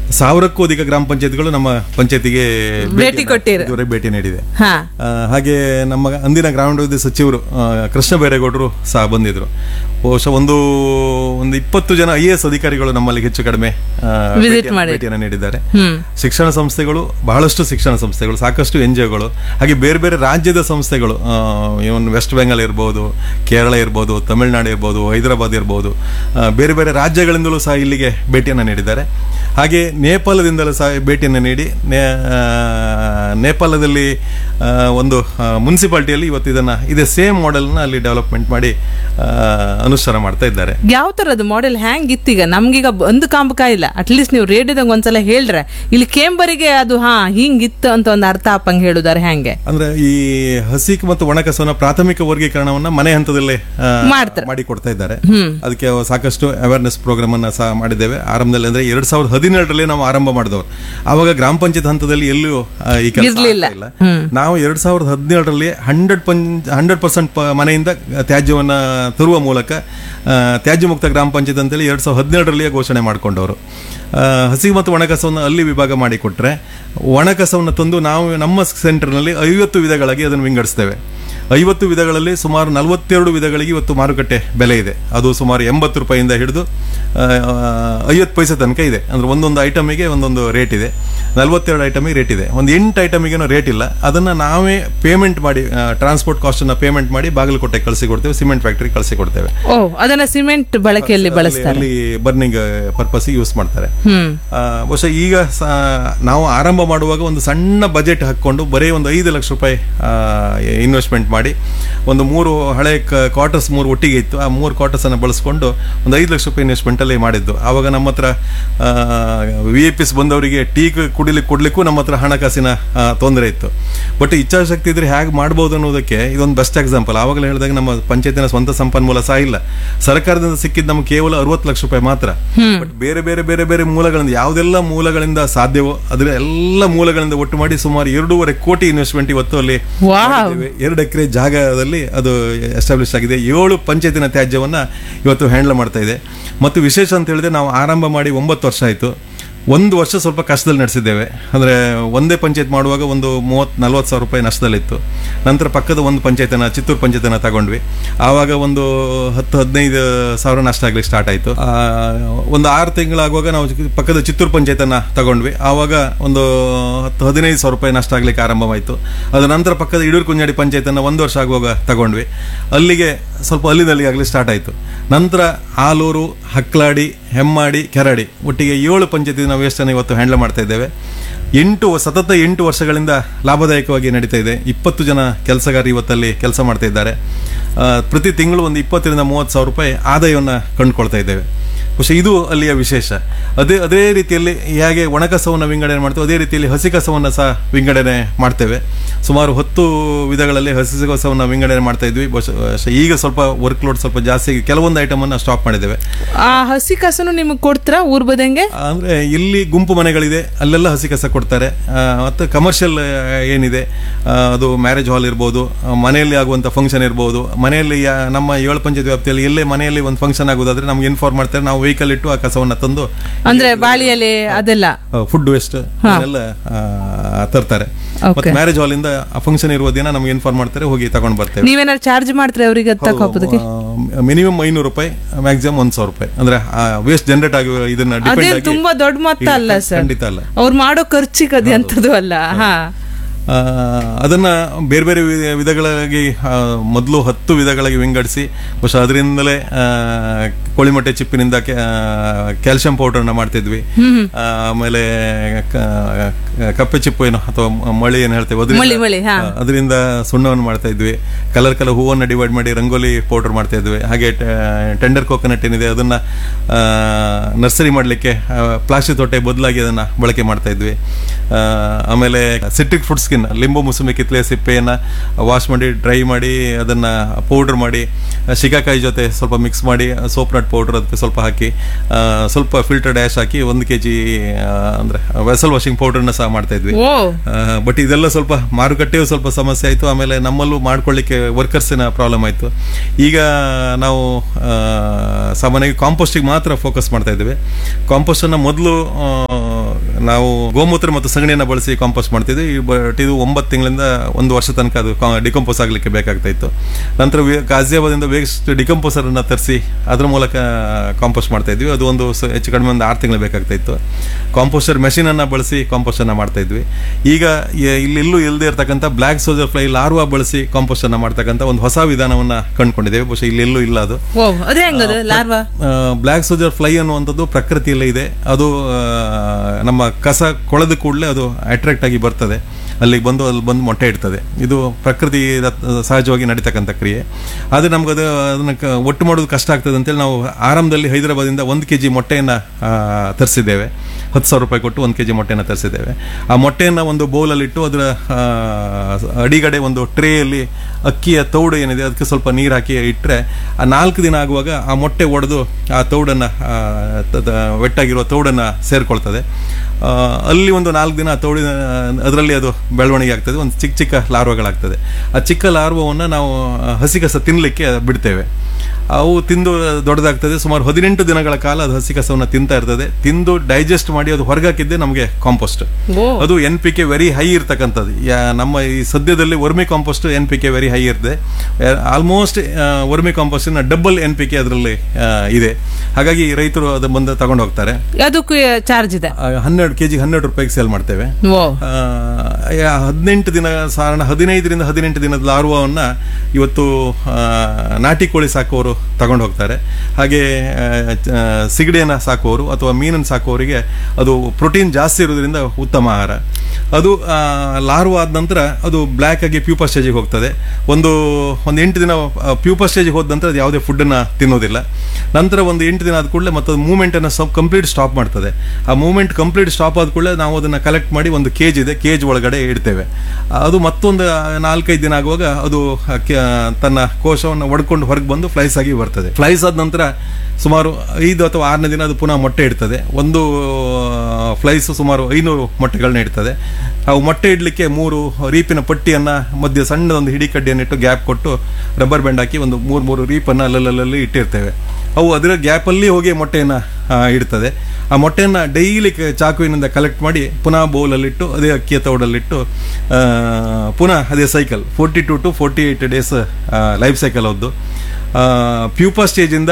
ಸಾವಿರಕ್ಕೂ ಅಧಿಕ ಗ್ರಾಮ ಪಂಚಾಯತ್ಗಳು ನಮ್ಮ ಪಂಚಾಯತಿಗೆ ಭೇಟಿ ಕೊಟ್ಟಿರು. ಇದುವರೆಗೆ ಭೇಟಿ ನೀಡಿದೆ ಹಾ ಆ, ಹಾಗೆ ನಮ್ಮ ಅಂದಿನ ಗ್ರಾಮೀಣಾಭಿವೃದ್ಧಿ ಸಚಿವರು ಆ, ಕೃಷ್ಣ ಬೈರೇಗೌಡರು ಸಹ ಬಂದಿದ್ರು ಬಹುಶಃ ಒಂದು ಒಂದು ಇಪ್ಪತ್ತು ಜನ ಐ ಎ ಎಸ್ ಅಧಿಕಾರಿಗಳು ನಮ್ಮಲ್ಲಿ ಹೆಚ್ಚು ಕಡಿಮೆ ಆ, Visit ಭೇಟಿ- ಮಾಡಿ. ಭೇಟಿಯನ್ನು ನೀಡಿದ್ದಾರೆ ಹ್ಮ್ ಶಿಕ್ಷಣ ಸಂಸ್ಥೆಗಳು ಬಹಳಷ್ಟು ಶಿಕ್ಷಣ ಸಂಸ್ಥೆಗಳು ಸಾಕಷ್ಟು ಎನ್ ಜಿ ಒಗಳು ಹಾಗೆ ಬೇರೆ ಬೇರೆ ರಾಜ್ಯದ ಸಂಸ್ಥೆಗಳು ಇವನ್ ವೆಸ್ಟ್ ಬೆಂಗಾಲ್ ಇರ್ಬೋದು ಕೇರಳ ಇರ್ಬೋದು ತಮಿಳುನಾಡು ಇರ್ಬೋದು ಹೈದರಾಬಾದ್ ಇರ್ಬೋದು ಆ, ಬೇರೆ ಬೇರೆ ರಾಜ್ಯಗಳಿಂದಲೂ ಸಹ ಇಲ್ಲಿಗೆ ಭೇಟಿಯನ್ನು ನೀಡಿದ್ದಾರೆ ಹಾಗೆ ನೇಪಾಳದಿಂದಲೂ ಸಹ ಭೇಟಿಯನ್ನು ನೀಡಿ ನೇ ಆ, ನೇಪಾಳದಲ್ಲಿ ಆ, ಒಂದು ಮುನ್ಸಿಪಾಲ್ಟಿಯಲ್ಲಿ ಇವತ್ತು ಇದನ್ನ ಇದೇ ಸೇಮ್ ಮಾಡೆಲ್ನ ಅಲ್ಲಿ ಡೆವಲಪ್ಮೆಂಟ್ ಮಾಡಿ ಆ, ಅನುಷ್ಠಾನ ಮಾಡ್ತಾ ಇದ್ದಾರೆ ಯಾವ ತರದ್ದು ಮಾಡೆಲ್ ಹ್ಯಾಂಗ್ ಇತ್ತೀಗ ನಮ್ಗೀಗ ಒಂದು ಕಾಂಬಕ ಇಲ್ಲ ಅಟ್ಲೀಸ್ಟ್ ನೀವು ರೇಡಿಯೋದಾಗ ಒಂದ್ಸಲ ಹೇಳ್ರೆ ಇಲ್ಲಿ ಕೇಂಬರಿಗೆ ಅದು ಹಾ ಹಿಂಗಿತ್ತು ಅಂತ ಒಂದು ಅರ್ಥ ಅಪ್ಪಂಗ್ ಹೇಳುದಾರೆ ಹ್ಯಾಂಗೆ ಅಂದ್ರೆ ಈ ಹಸಿ ಮತ್ತು ಒಣ ಕಸವನ್ನ ಪ್ರಾಥಮಿಕ ವರ್ಗೀಕರಣವನ್ನ ಮನೆ ಹಂತದಲ್ಲೇ ಆ, ಮಾಡ್ತಾರೆ. ಮಾಡಿ ಕೊಡ್ತಾ ಇದ್ದಾರೆ ಅದಕ್ಕೆ ಸಾಕಷ್ಟು ಅವೇರ್ನೆಸ್ ಪ್ರೋಗ್ರಾಮ್ ಅನ್ನ ಸಹ ಮಾಡಿದ್ದೇವೆ ಆರಂಭದಲ್ಲಿ ಅಂದ್ರೆ ಎರಡ್ ಸಾವಿರದ ಹದಿನೇಳರಲ್ಲಿ ನಾವು ಆರಂಭ ಮಾಡಿದವರು ಆವಾಗ ಗ್ರಾಮ ಪಂಚಾಯತ್ ಹಂತದಲ್ಲಿ ಎಲ್ಲೂ ಆ, ಈ ಕೆಲಸ ಇರ್ಲಿಲ್ಲ. ಆಗ್ತಾ ಇಲ್ಲ ನಾವು ಎರಡ್ ಸಾವಿರದ ಹದಿನೇಳರಲ್ಲಿ ಹಂಡ್ರೆಡ್ ಪಂಚ್ ಹಂಡ್ರೆಡ್ ಪರ್ಸೆಂಟ್ ಮನೆಯಿಂದ ತ್ಯಾಜ್ಯವನ್ನ ತರುವ ಮೂಲಕ ಆ, ತ್ಯಾಜ್ಯ ಮುಕ್ತ ಗ್ರಾಮ ಪಂಚಾಯತ್ ಅಂತೇಳಿ ಎರಡ್ ಸಾವಿರದ ಹದಿನೇಳರಲ್ಲಿಯೇ ಘೋಷಣೆ ಮಾಡಿಕೊಂಡವರು ಹಸಿ ಮತ್ತು ಒಣಕಸವನ್ನು ಅಲ್ಲಿ ವಿಭಾಗ ಮಾಡಿಕೊಟ್ರೆ ಒಣಕಸವನ್ನು ತಂದು ನಾವು ನಮ್ಮ ಸೆಂಟರ್ನಲ್ಲಿ ಐವತ್ತು ವಿಧಗಳಾಗಿ ಅದನ್ನು ವಿಂಗಡಿಸ್ತೇವೆ ಐವತ್ತು ವಿಧಗಳಲ್ಲಿ ಸುಮಾರು ನಲವತ್ತೆರಡು ವಿಧಗಳಿಗೆ ಇವತ್ತು ಮಾರುಕಟ್ಟೆ ಬೆಲೆ ಇದೆ ಅದು ಸುಮಾರು ಎಂಬತ್ತು ರೂಪಾಯಿಂದ ಹಿಡಿದು ಐವತ್ತು ಪೈಸೆ ತನಕ ಇದೆ ಅಂದ್ರೆ ಒಂದೊಂದು ಐಟಮಿಗೆ ಒಂದೊಂದು ರೇಟ್ ಇದೆ ನಲವತ್ತೆರಡು ಐಟಮಿಗೆ ರೇಟ್ ಇದೆ ಒಂದು ಎಂಟು ಐಟಮಿಗೇನೋ ರೇಟ್ ಇಲ್ಲ ಅದನ್ನು ನಾವೇ ಪೇಮೆಂಟ್ ಮಾಡಿ ಟ್ರಾನ್ಸ್ಪೋರ್ಟ್ ಕಾಸ್ಟನ್ನು ಪೇಮೆಂಟ್ ಮಾಡಿ ಬಾಗಲಕೋಟೆ ಕಳಿಸಿ ಕೊಡ್ತೇವೆ ಸಿಮೆಂಟ್ ಫ್ಯಾಕ್ಟ್ರಿ ಕಳಿಸಿ ಕೊಡ್ತೇವೆ ಓ ಅದನ್ನ ಸಿಮೆಂಟ್ ಬಳಕೆಯಲ್ಲಿ ಬಳಸ್ತಾರೆ ಅಲ್ಲಿ ಬರ್ನಿಂಗ್ ಪರ್ಪಸ್ ಯೂಸ್ ಮಾಡ್ತಾರೆ ಹ್ಮ್ ಆ, ಬಹುಶಃ ಈಗ ಸ- ನಾವು ಆರಂಭ ಮಾಡುವಾಗ ಒಂದು ಸಣ್ಣ ಬಜೆಟ್ ಹಾಕ್ಕೊಂಡು ಬರೀ ಒಂದು ಐದು ಲಕ್ಷ ರೂಪಾಯಿ ಇನ್ವೆಸ್ಟ್ಮೆಂಟ್ ಮಾಡಿ ಒಂದು ಮೂರು ಹಳೆ ಕ್ವಾರ್ಟರ್ಸ್ ಮೂರು ಒಟ್ಟಿಗೆ ಇತ್ತು ಆ ಮೂರು ಕ್ವಾರ್ಟರ್ಸ್ ಅನ್ನು ಬಳಸ್ಕೊಂಡು ಒಂದು ಐದು ಲಕ್ಷ ರೂಪಾಯಿ ಇನ್ವೆಸ್ಟ್ಮೆಂಟ್ ಅಲ್ಲಿ ಮಾಡಿದ್ದು ಆವಾಗ ನಮ್ಮ ಹತ್ರ ವಿ ಎ ಪಿಸ್ ಬಂದವರಿಗೆ ಟೀ ಕುಡಿಲಿಕ್ಕೆ ಕೊಡ್ಲಿಕ್ಕೂ ನಮ್ಮ ಹತ್ರ ಹಣಕಾಸಿನ ಆ, ತೊಂದರೆ ಇತ್ತು ಬಟ್ ಇಚ್ಛಾಶಕ್ತಿ ಇದ್ರೆ ಹೇಗೆ ಮಾಡ್ಬೋದು ಅನ್ನೋದಕ್ಕೆ ಇದೊಂದು ಬೆಸ್ಟ್ ಎಕ್ಸಾಂಪಲ್ ಆವಾಗಲೇ ಹೇಳಿದಾಗ ನಮ್ಮ ಪಂಚಾಯತಿನ ಸ್ವಂತ ಸಂಪನ್ಮೂಲ ಸಹ ಇಲ್ಲ ಸರ್ಕಾರದಿಂದ ಸಿಕ್ಕಿದ್ದು ನಮ್ಗೆ ಕೇವಲ ಅರವತ್ತು ಲಕ್ಷ ರೂಪಾಯಿ ಮಾತ್ರ ಬಟ್ ಬೇರೆ ಬೇರೆ ಬೇರೆ ಬೇರೆ ಮೂಲಗಳಿಂದ ಯಾವುದೆಲ್ಲ ಮೂಲಗಳಿಂದ ಸಾಧ್ಯವೋ ಅದರ ಎಲ್ಲ ಮೂಲಗಳಿಂದ ಒಟ್ಟು ಮಾಡಿ ಸುಮಾರು ಎರಡೂವರೆ ಕೋಟಿ ಇನ್ವೆಸ್ಟ್ಮೆಂಟ್ ಇವತ್ತು ಅಲ್ಲಿ ವಾವ್ ಮಾಡಿದ್ದೇವೆ. ಎರಡು ಎಕರೆ ಜಾಗದಲ್ಲಿ ಅದು ಎಸ್ಟಾಬ್ಲಿಷ್ ಆಗಿದೆ ಏಳು ಪಂಚಾಯತಿನ ತ್ಯಾಜ್ಯವನ್ನ ಇವತ್ತು ಹ್ಯಾಂಡಲ್ ಮಾಡ್ತಾ ಇದೆ ಮತ್ತು ವಿಶೇಷ ಅಂತ ಹೇಳಿದ್ರೆ ನಾವು ಆರಂಭ ಮಾಡಿ ಒಂಬತ್ತು ವರ್ಷ ಆಯಿತು ಒಂದು ವರ್ಷ ಸ್ವಲ್ಪ ಕಷ್ಟದಲ್ಲಿ ನಡೆಸಿದ್ದೇವೆ ಅಂದರೆ ಒಂದೇ ಪಂಚಾಯತ್ ಮಾಡುವಾಗ ಒಂದು ಮೂವತ್ತು ನಲ್ವತ್ತು ಸಾವಿರ ರೂಪಾಯಿ ನಷ್ಟದಲ್ಲಿತ್ತು ನಂತರ ಪಕ್ಕದ ಒಂದು ಪಂಚಾಯತನ ಚಿತ್ತೂರು ಪಂಚಾಯತನ ತಗೊಂಡ್ವಿ ಆವಾಗ ಒಂದು ಹತ್ತು ಹದಿನೈದು ಸಾವಿರ ನಷ್ಟ ಆಗ್ಲಿಕ್ಕೆ ಸ್ಟಾರ್ಟ್ ಆಯಿತು ಒಂದು ಆರು ತಿಂಗಳಾಗುವಾಗ ನಾವು ಚಿಕ್ಕ- ಪಕ್ಕದ ಚಿತ್ತೂರು ಪಂಚಾಯತನ ತಗೊಂಡ್ವಿ ಆವಾಗ ಒಂದು ಹತ್ತು ಹದಿನೈದು ಸಾವಿರ ರೂಪಾಯಿ ನಷ್ಟ ಆಗ್ಲಿಕ್ಕೆ ಆರಂಭವಾಯಿತು ಅದ ನಂತರ ಪಕ್ಕದ ಇಡೂರು ಕುಂಜಾಡಿ ಪಂಚಾಯತನ ಒಂದು ವರ್ಷ ಆಗುವಾಗ ತಗೊಂಡ್ವಿ ಅಲ್ಲಿಗೆ ಸ್ವಲ್ಪ ಅಲ್ಲಿನಲ್ಲಿ ಆಗಲಿ ಸ್ಟಾರ್ಟ್ ಆಯಿತು ನಂತರ ಆಲೂರು ಹಕ್ಲಾಡಿ ಹೆಮ್ಮಾಡಿ ಕೆರಡಿ ಒಟ್ಟಿಗೆ ಏಳು ಪಂಚಾಯತಿ ನಾವು ವೇಸ್ಟನ್ನು ಇವತ್ತು ಹ್ಯಾಂಡಲ್ ಮಾಡ್ತಾ ಇದ್ದೇವೆ ಎಂಟು ಸತತ ಎಂಟು ವರ್ಷಗಳಿಂದ ಲಾಭದಾಯಕವಾಗಿ ನಡೀತಾ ಇದೆ ಇಪ್ಪತ್ತು ಜನ ಕೆಲಸಗಾರರು ಇವತ್ತಲ್ಲಿ ಕೆಲಸ ಮಾಡ್ತಾ ಇದ್ದಾರೆ ಆ, ಪ್ರತಿ ತಿಂಗಳು ಒಂದು ಇಪ್ಪತ್ತರಿಂದ ಮೂವತ್ತು ಸಾವಿರ ರೂಪಾಯಿ ಆದಾಯವನ್ನು ಕಂಡುಕೊಳ್ತಾ ಇದ್ದೇವೆ ಬಹುಶಃ ಇದು ಅಲ್ಲಿಯ ವಿಶೇಷ ಅದೇ ಅದೇ ರೀತಿಯಲ್ಲಿ ಹೇಗೆ ಒಣಕಸವನ್ನು ವಿಂಗಡಣೆ ಮಾಡ್ತೇವೆ ಅದೇ ರೀತಿಯಲ್ಲಿ ಹಸಿ ಕಸವನ್ನು ಸಹ ವಿಂಗಡಣೆ ಮಾಡ್ತೇವೆ ಸುಮಾರು ಹತ್ತು ವಿಧಗಳಲ್ಲಿ ಹಸಿ ಕಸವನ್ನು ವಿಂಗಡಣೆ ಮಾಡ್ತಾ ಇದ್ವಿ ಬಹುಶಃ ಈಗ ಸ್ವಲ್ಪ ವರ್ಕ್ ಲೋಡ್ ಸ್ವಲ್ಪ ಜಾಸ್ತಿ ಆಗಿ ಕೆಲವೊಂದು ಐಟಮನ್ನು ಸ್ಟಾಪ್ ಮಾಡಿದ್ದೇವೆ ಆ ಹಸಿ ಕಸನು ನಿಮಗೆ ಕೊಡ್ತೀರಾ ಊರ್ ಬದಂಗೆ ಅಂದ್ರೆ ಇಲ್ಲಿ ಗುಂಪು ಮನೆಗಳಿದೆ ಅಲ್ಲೆಲ್ಲ ಹಸಿ ಕಸ ಕೊಡ್ತಾರೆ ಆ, ಮತ್ತು ಕಮರ್ಷಿಯಲ್ ಏನಿದೆ ಆ, ಅದು ಮ್ಯಾರೇಜ್ ಹಾಲ್ ಇರ್ಬೋದು ಆ, ಮನೆಯಲ್ಲಿ ಆಗುವಂಥ ಫಂಕ್ಷನ್ ಇರ್ಬೋದು ಮನೆಯಲ್ಲಿ ಯಾ- ನಮ್ಮ ಏಳು ಪಂಚಾಯತ್ ವ್ಯಾಪ್ತಿಯಲ್ಲಿ ಎಲ್ಲೇ ಮನೆಯಲ್ಲಿ ಒಂದು ಫಂಕ್ಷನ್ ಆಗೋದಾದ್ರೆ ನಮ್ಗೆ ಇನ್ಫಾರ್ಮ್ ಮಾಡ್ತಾರೆ ನಾವು ವೆಹಿಕಲ್ ಇಟ್ಟು ಆ ಕಸವನ್ನು ತಂದು ಅಂದ್ರೆ ಬಾಳಿಯಲ್ಲಿ ಅದೆಲ್ಲ ಫುಡ್ ವೇಸ್ಟ್ ಎಲ್ಲ ತರ್ತಾರೆ ಮತ್ತೆ ಮ್ಯಾರೇಜ್ ಹಾಲ್ ಇಂದ ಫಂಕ್ಷನ್ ಇರುವ ದಿನ ನಮ್ಗೆ ಇನ್ಫಾರ್ಮ್ ಮಾಡ್ತಾರೆ ಹೋಗಿ ತಗೊಂಡ್ ಬರ್ತೇವೆ ನೀವೇನಾದ್ರು ಚಾರ್ಜ್ ಮಾಡ್ತೀರಾ ಅವರಿಗೆ ತಕೋಪದಕ್ಕೆ ಮಿನಿಮಮ್ ಐನೂರು ರೂಪಾಯಿ ಮ್ಯಾಕ್ಸಿಮಮ್ ಒಂದ್ ಸಾವಿರ ರೂಪಾಯಿ ಅಂದ್ರೆ ವೇಸ್ಟ್ ಜನರೇಟ್ ಆಗಿ ಇದನ್ನ ಡಿಪೆಂಡ್ ಅದೇನ್ ಆಗಿ ತುಂಬಾ ದೊಡ್ಡ ಮೊತ್ತ ಇಲ್ಲ, ಅಲ್ಲ ಸರ್ ಖಂಡಿತ ಅಲ್ಲ ಅವ್ರು ಮಾಡೋ ಖರ್ಚಿಗೆ ಅದು ಎಂತದು ಅಲ್ಲ ಹಾ ಆ, ಅದನ್ನ ಬೇರೆ ಬೇರೆ ವಿ- ವಿಧಗಳಾಗಿ ಮೊದಲು ಹತ್ತು ವಿಧಗಳಾಗಿ ವಿಂಗಡಿಸಿ ಬಹುಶಃ ಅದರಿಂದಲೇ ಆ, ಕೋಳಿಮೊಟ್ಟೆ ಚಿಪ್ಪಿನಿಂದ ಕ್ಯಾಲ್ಸಿಯಂ ಪೌಡರ್ನ ಮಾಡ್ತಿದ್ವಿ ಆ, ಆಮೇಲೆ ಕ- ಕಪ್ಪೆ ಚಿಪ್ಪು ಏನು ಅಥವಾ ಮಳಿ ಏನು ಹೇಳ್ತೇವೆ ಮಳಿ, ಅದರಿಂದ ಮಳಿ, ಹಾ. ಅದರಿಂದ ಸುಣ್ಣವನ್ನು ಮಾಡ್ತಾ ಇದ್ವಿ ಕಲರ್ ಕಲರ್ ಹೂವನ್ನು ಡಿವೈಡ್ ಮಾಡಿ ರಂಗೋಲಿ ಪೌಡರ್ ಮಾಡ್ತಾ ಇದ್ವಿ ಹಾಗೆ ಟೆಂಡರ್ ಕೋಕೋನಟ್ ಏನಿದೆ ಅದನ್ನ ನರ್ಸರಿ ಮಾಡಲಿಕ್ಕೆ ಪ್ಲಾಸ್ಟಿಕ್ ತೊಟ್ಟೆ ಬದಲಾಗಿ ಅದನ್ನ ಬಳಕೆ ಮಾಡ್ತಾ ಇದ್ವಿ ಆ, ಆಮೇಲೆ ಸಿಟ್ರಿಕ್ ಫುಡ್ ಸ್ಕಿನ್ ಲಿಂಬು ಮುಸುಮೆ ಕಿತ್ಲೆ ಸಿಪ್ಪೆಯನ್ನ ವಾಶ್ ಮಾಡಿ ಡ್ರೈ ಮಾಡಿ ಅದನ್ನ ಪೌಡರ್ ಮಾಡಿ ಆ, ಶಿಕಾಕಾಯಿ ಜೊತೆ ಸ್ವಲ್ಪ ಮಿಕ್ಸ್ ಮಾಡಿ ಸೋಪ್ ನಟ್ ಪೌಡರ್ ಅದಕ್ಕೆ ಸ್ವಲ್ಪ ಹಾಕಿ ಆ, ಸ್ವಲ್ಪ ಫಿಲ್ಟರ್ ಡ್ಯಾಶ್ ಹಾಕಿ ಒಂದು ಕೆ ಜಿ ಅಂದ್ರೆ ವೆಸಲ್ ವಾಷಿಂಗ್ ಪೌಡರ್ನ ಸಹ ಮಾಡ್ತಾ ಇದ್ವಿ ಓ ಬಟ್ ಇದೆಲ್ಲ ಸ್ವಲ್ಪ ಮಾರುಕಟ್ಟೆಯು ಸ್ವಲ್ಪ ಸಮಸ್ಯೆ ಆಯಿತು ಆಮೇಲೆ ನಮ್ಮಲ್ಲೂ ಮಾಡ್ಕೊಳ್ಳಿಕ್ಕೆ ವರ್ಕರ್ಸಿನ ಪ್ರಾಬ್ಲಮ್ ಆಯಿತು ಈಗ ನಾವು ಆ, ಸಾಮಾನ್ಯವಾಗಿ ಕಾಂಪೋಸ್ಟಿಗೆ ಮಾತ್ರ ಫೋಕಸ್ ಮಾಡ್ತಾ ಇದ್ದೇವೆ ಕಾಂಪೋಸ್ಟನ್ನು ಮೊದಲು ನಾವು ಗೋಮೂತ್ರ ಮತ್ತು ಸಗಣಿಯನ್ನ ಬಳಸಿ ಕಾಂಪೋಸ್ಟ್ ಮಾಡ್ತಿದ್ವಿ ಬಟ್ ಇದು ಒಂಬತ್ತು ತಿಂಗಳಿಂದ ಒಂದು ವರ್ಷ ತನಕ ಅದು ಡಿಕಂಪೋಸ್ ಆಗ್ಲಿಕ್ಕೆ ಬೇಕಾಗ್ತಾ ಇತ್ತು ನಂತರ ವಿ- ಗಾಜಿಯಾಬಾದಿಂದ ವೇಸ್ಟ್ ಡಿಕಂಪೋಸರ್ ಅನ್ನ ತರಿಸಿ ಅದ್ರ ಮೂಲಕ ಕಾಂಪೋಸ್ಟ್ ಮಾಡ್ತಾ ಇದ್ವಿ ಅದು ಒಂದು ಸ- ಹೆಚ್ಚು ಕಡಿಮೆ ಒಂದು ಆರು ತಿಂಗಳು ಬೇಕಾಗ್ತಾ ಇತ್ತು ಕಾಂಪೋಸ್ಟರ್ ಮೆಷಿನ್ ಅನ್ನ ಬಳಸಿ ಕಾಂಪೋಸ್ಟ್ ಅನ್ನ ಮಾಡ್ತಾ ಇದ್ವಿ ಈಗ ಎ- ಇಲ್ಲೆಲ್ಲೂ ಇಲ್ಲದೆ ಇರತಕ್ಕಂಥ ಬ್ಲ್ಯಾಕ್ ಸೋಜರ್ ಫ್ಲೈ ಲಾರ್ವಾ ಬಳಸಿ ಕಾಂಪೋಸ್ಟ್ ಅನ್ನ ಮಾಡ್ತಕ್ಕಂಥ ಒಂದು ಹೊಸ ವಿಧಾನವನ್ನ ಕಂಡುಕೊಂಡಿದ್ದೇವೆ ಬಹುಶಃ ಇಲ್ಲೆಲ್ಲೂ ಇಲ್ಲ ಅದು ಓ ಅದೇ ಹೆಂಗದು ಲಾರ್ವಾ ಬ್ಲ್ಯಾಕ್ ಸೋಜರ್ ಫ್ಲೈ ಅನ್ನುವಂಥದ್ದು ಪ್ರಕೃತಿಯಲ್ಲೇ ಇದೆ ಅದು ಆ, ನಮ್ಮ ಕಸ ಕೊಳೆದ ಕೂಡಲೇ ಅದು ಅಟ್ರಾಕ್ಟ್ ಆಗಿ ಬರ್ತದೆ ಅಲ್ಲಿಗೆ ಬಂದು ಅಲ್ಲಿ ಬಂದು ಮೊಟ್ಟೆ ಇಡ್ತದೆ ಇದು ಪ್ರಕೃತಿ ಸಹಜವಾಗಿ ನಡೀತಕ್ಕಂಥ ಕ್ರಿಯೆ ಆದರೆ ನಮ್ಗೆ ಅದು ಅದನ್ನ ಕ- ಒಟ್ಟು ಮಾಡೋದು ಕಷ್ಟ ಆಗ್ತದೆ ಅಂತೇಳಿ ನಾವು ಆರಂಭದಲ್ಲಿ ಹೈದರಾಬಾದಿಂದ ಒಂದು ಕೆ ಜಿ ಮೊಟ್ಟೆಯನ್ನು ತರಿಸಿದ್ದೇವೆ ಹತ್ತು ಸಾವಿರ ರೂಪಾಯಿ ಕೊಟ್ಟು ಒಂದು ಕೆ ಜಿ ಮೊಟ್ಟೆಯನ್ನು ತರಿಸಿದ್ದೇವೆ ಆ ಮೊಟ್ಟೆಯನ್ನು ಒಂದು ಬೌಲಲ್ಲಿಟ್ಟು ಅದರ ಆ, ಅಡಿಗಡೆ ಒಂದು ಟ್ರೇಯಲ್ಲಿ ಅಕ್ಕಿಯ ತೌಡು ಏನಿದೆ ಅದಕ್ಕೆ ಸ್ವಲ್ಪ ನೀರು ಹಾಕಿ ಇಟ್ಟರೆ ಆ ನಾಲ್ಕು ದಿನ ಆಗುವಾಗ ಆ ಮೊಟ್ಟೆ ಒಡೆದು ಆ ತೌಡನ್ನು ವೆಟ್ಟಾಗಿರುವ ತೌಡನ್ನು ಸೇರ್ಕೊಳ್ತದೆ ಆ, ಅಲ್ಲಿ ಒಂದು ನಾಲ್ಕು ದಿನ ಆ ತೌಡಿನ ಅದರಲ್ಲಿ ಅದು ಬೆಳವಣಿಗೆ ಆಗ್ತದೆ ಒಂದು ಚಿಕ್ಕ ಚಿಕ್ಕ ಲಾರ್ವಗಳಾಗ್ತದೆ ಆ ಚಿಕ್ಕ ಲಾರ್ವವನ್ನು ನಾವು ಹಸಿ ಕಸ ತಿನ್ನಲಿಕ್ಕೆ ಬಿಡ್ತೇವೆ ಅವು ತಿಂದು ದೊಡ್ಡದಾಗ್ತದೆ ಸುಮಾರು ಹದಿನೆಂಟು ದಿನಗಳ ಕಾಲ ಅದು ಹಸಿ ಕಸವನ್ನು ತಿಂತಾ ಇರ್ತದೆ ತಿಂದು ಡೈಜೆಸ್ಟ್ ಮಾಡಿ ಅದು ಹೊರಗಾಕಿದ್ದೆ ನಮಗೆ ಕಾಂಪೋಸ್ಟ್ ಓ ಅದು N P K very high ಇರ್ತಕ್ಕಂಥದ್ದು ಯಾ- ನಮ್ಮ ಈ ಸದ್ಯದಲ್ಲಿ vermicompost N P K very high ಇರುತ್ತೆ ಆಲ್ಮೋಸ್ಟ್ ವರ್ಮಿ ಕಾಂಪೋಸ್ಟಿನ ಡಬಲ್ ಎನ್ ಪಿ ಕೆ ಅದರಲ್ಲಿ ಇದೆ ಹಾಗಾಗಿ ರೈತರು ಅದು ಬಂದು ತಗೊಂಡು ಹೋಗ್ತಾರೆ ಅದಕ್ಕೂ ಚಾರ್ಜ್ ಇದೆ ಆ, ಹನ್ನೆರಡು ಕೆ ಜಿ ಹನ್ನೆರಡು ರೂಪಾಯಿಗೆ ಸೇಲ್ ಮಾಡ್ತೇವೆ ಓ ಆ, ಯಾ- ಹದಿನೆಂಟು ದಿನ ಸಾಧಾರಣ ಹದಿನೈದರಿಂದ ಹದಿನೆಂಟು ದಿನದ ಲಾರ್ವವನ್ನು ಇವತ್ತು ಆ, ನಾಟಿ ಕೋಳಿ ಸಾಕುವವರು ತಗೊಂಡು ಹೋಗ್ತಾರೆ ಹಾಗೆ ಆ, ಚ- ಸಿಗಡಿಯನ್ನು ಸಾಕುವವರು ಅಥವಾ ಮೀನನ್ನು ಸಾಕುವವರಿಗೆ ಅದು ಪ್ರೋಟೀನ್ ಜಾಸ್ತಿ ಇರೋದ್ರಿಂದ ಉತ್ತಮ ಆಹಾರ ಅದು ಆ, ಲಾರ್ವ ಆದ ನಂತರ ಅದು ಬ್ಲ್ಯಾಕ್ ಆಗಿ ಪ್ಯೂಪರ್ ಸ್ಟೇಜಿಗೆ ಹೋಗ್ತದೆ ಒಂದು ಒಂದು ಎಂಟು ದಿನ ಪ್ಯೂಪರ್ ಸ್ಟೇಜಿಗೆ ಹೋದ ನಂತರ ಅದು ಯಾವುದೇ ಫುಡ್ಡನ್ನು ತಿನ್ನೋದಿಲ್ಲ ನಂತರ ಒಂದು ಎಂಟು ದಿನ ಆದ ಕೂಡಲೇ ಮತ್ತು ಮೂವ್ಮೆಂಟನ್ನು ಸ್ವಲ್ಪ ಕಂಪ್ಲೀಟ್ ಸ್ಟಾಪ್ ಮಾಡ್ತದೆ ಆ ಮೂವ್ಮೆಂಟ್ ಕಂಪ್ಲೀಟ್ ಸ್ಟಾಪ್ ಆದ ಕೂಡಲೇ ನಾವು ಅದನ್ನು ಕಲೆಕ್ಟ್ ಮಾಡಿ ಒಂದು ಕೇಜ್ ಇದೆ ಕೇಜ್ ಒಳಗಡೆ ಇಡ್ತೇವೆ ಅದು ಮತ್ತೊಂದು ನಾಲ್ಕೈದು ದಿನ ಆಗುವಾಗ ಅದು ಕೆ- ತನ್ನ ಕೋಶವನ್ನು ಒಡ್ಕೊಂಡು ಹೊರಗೆ ಬಂದು ಫ್ಲೈಸ್ ಆಗಿ ಬರ್ತದೆ ಫ್ಲೈಸ್ ಆದ ನಂತರ ಸುಮಾರು ಐದು ಅಥವಾ ಆರನೇ ದಿನ ಅದು ಪುನಃ ಮೊಟ್ಟೆ ಇಡ್ತದೆ ಒಂದು ಫ್ಲೈಸ್ ಸುಮಾರು ಐನೂರು ಮೊಟ್ಟೆಗಳನ್ನ ಇಡ್ತದೆ ಅವು ಮೊಟ್ಟೆ ಇಡಲಿಕ್ಕೆ ಮೂರು ರೀಪಿನ ಪಟ್ಟಿಯನ್ನು ಮಧ್ಯೆ ಸಣ್ಣದೊಂದು ಹಿಡಿ ಕಡ್ಡಿಯನ್ನು ಇಟ್ಟು ಗ್ಯಾಪ್ ಕೊಟ್ಟು ರಬ್ಬರ್ ಬ್ಯಾಂಡ್ ಹಾಕಿ ಒಂದು ಮೂರು ಮೂರು ರೀಪನ್ನು ಅಲ್ಲಲ್ಲಲ್ಲಿ ಇಟ್ಟಿರ್ತೇವೆ ಅವು ಅದರ ಗ್ಯಾಪಲ್ಲಿ ಹೋಗಿ ಮೊಟ್ಟೆಯನ್ನು ಇಡ್ತದೆ ಆ ಮೊಟ್ಟೆಯನ್ನು ಡೈಲಿ ಚಾಕುವಿನಿಂದ ಕಲೆಕ್ಟ್ ಮಾಡಿ ಪುನಃ ಬೌಲಲ್ಲಿಟ್ಟು ಅದೇ ಅಕ್ಕಿಯ ತೌಡಲ್ಲಿಟ್ಟು ಆ, ಪುನಃ ಅದೇ cycle forty two to forty eight days life cycle ಅವ್ರದ್ದು ಪ್ಯೂಪಾ ಸ್ಟೇಜಿಂದ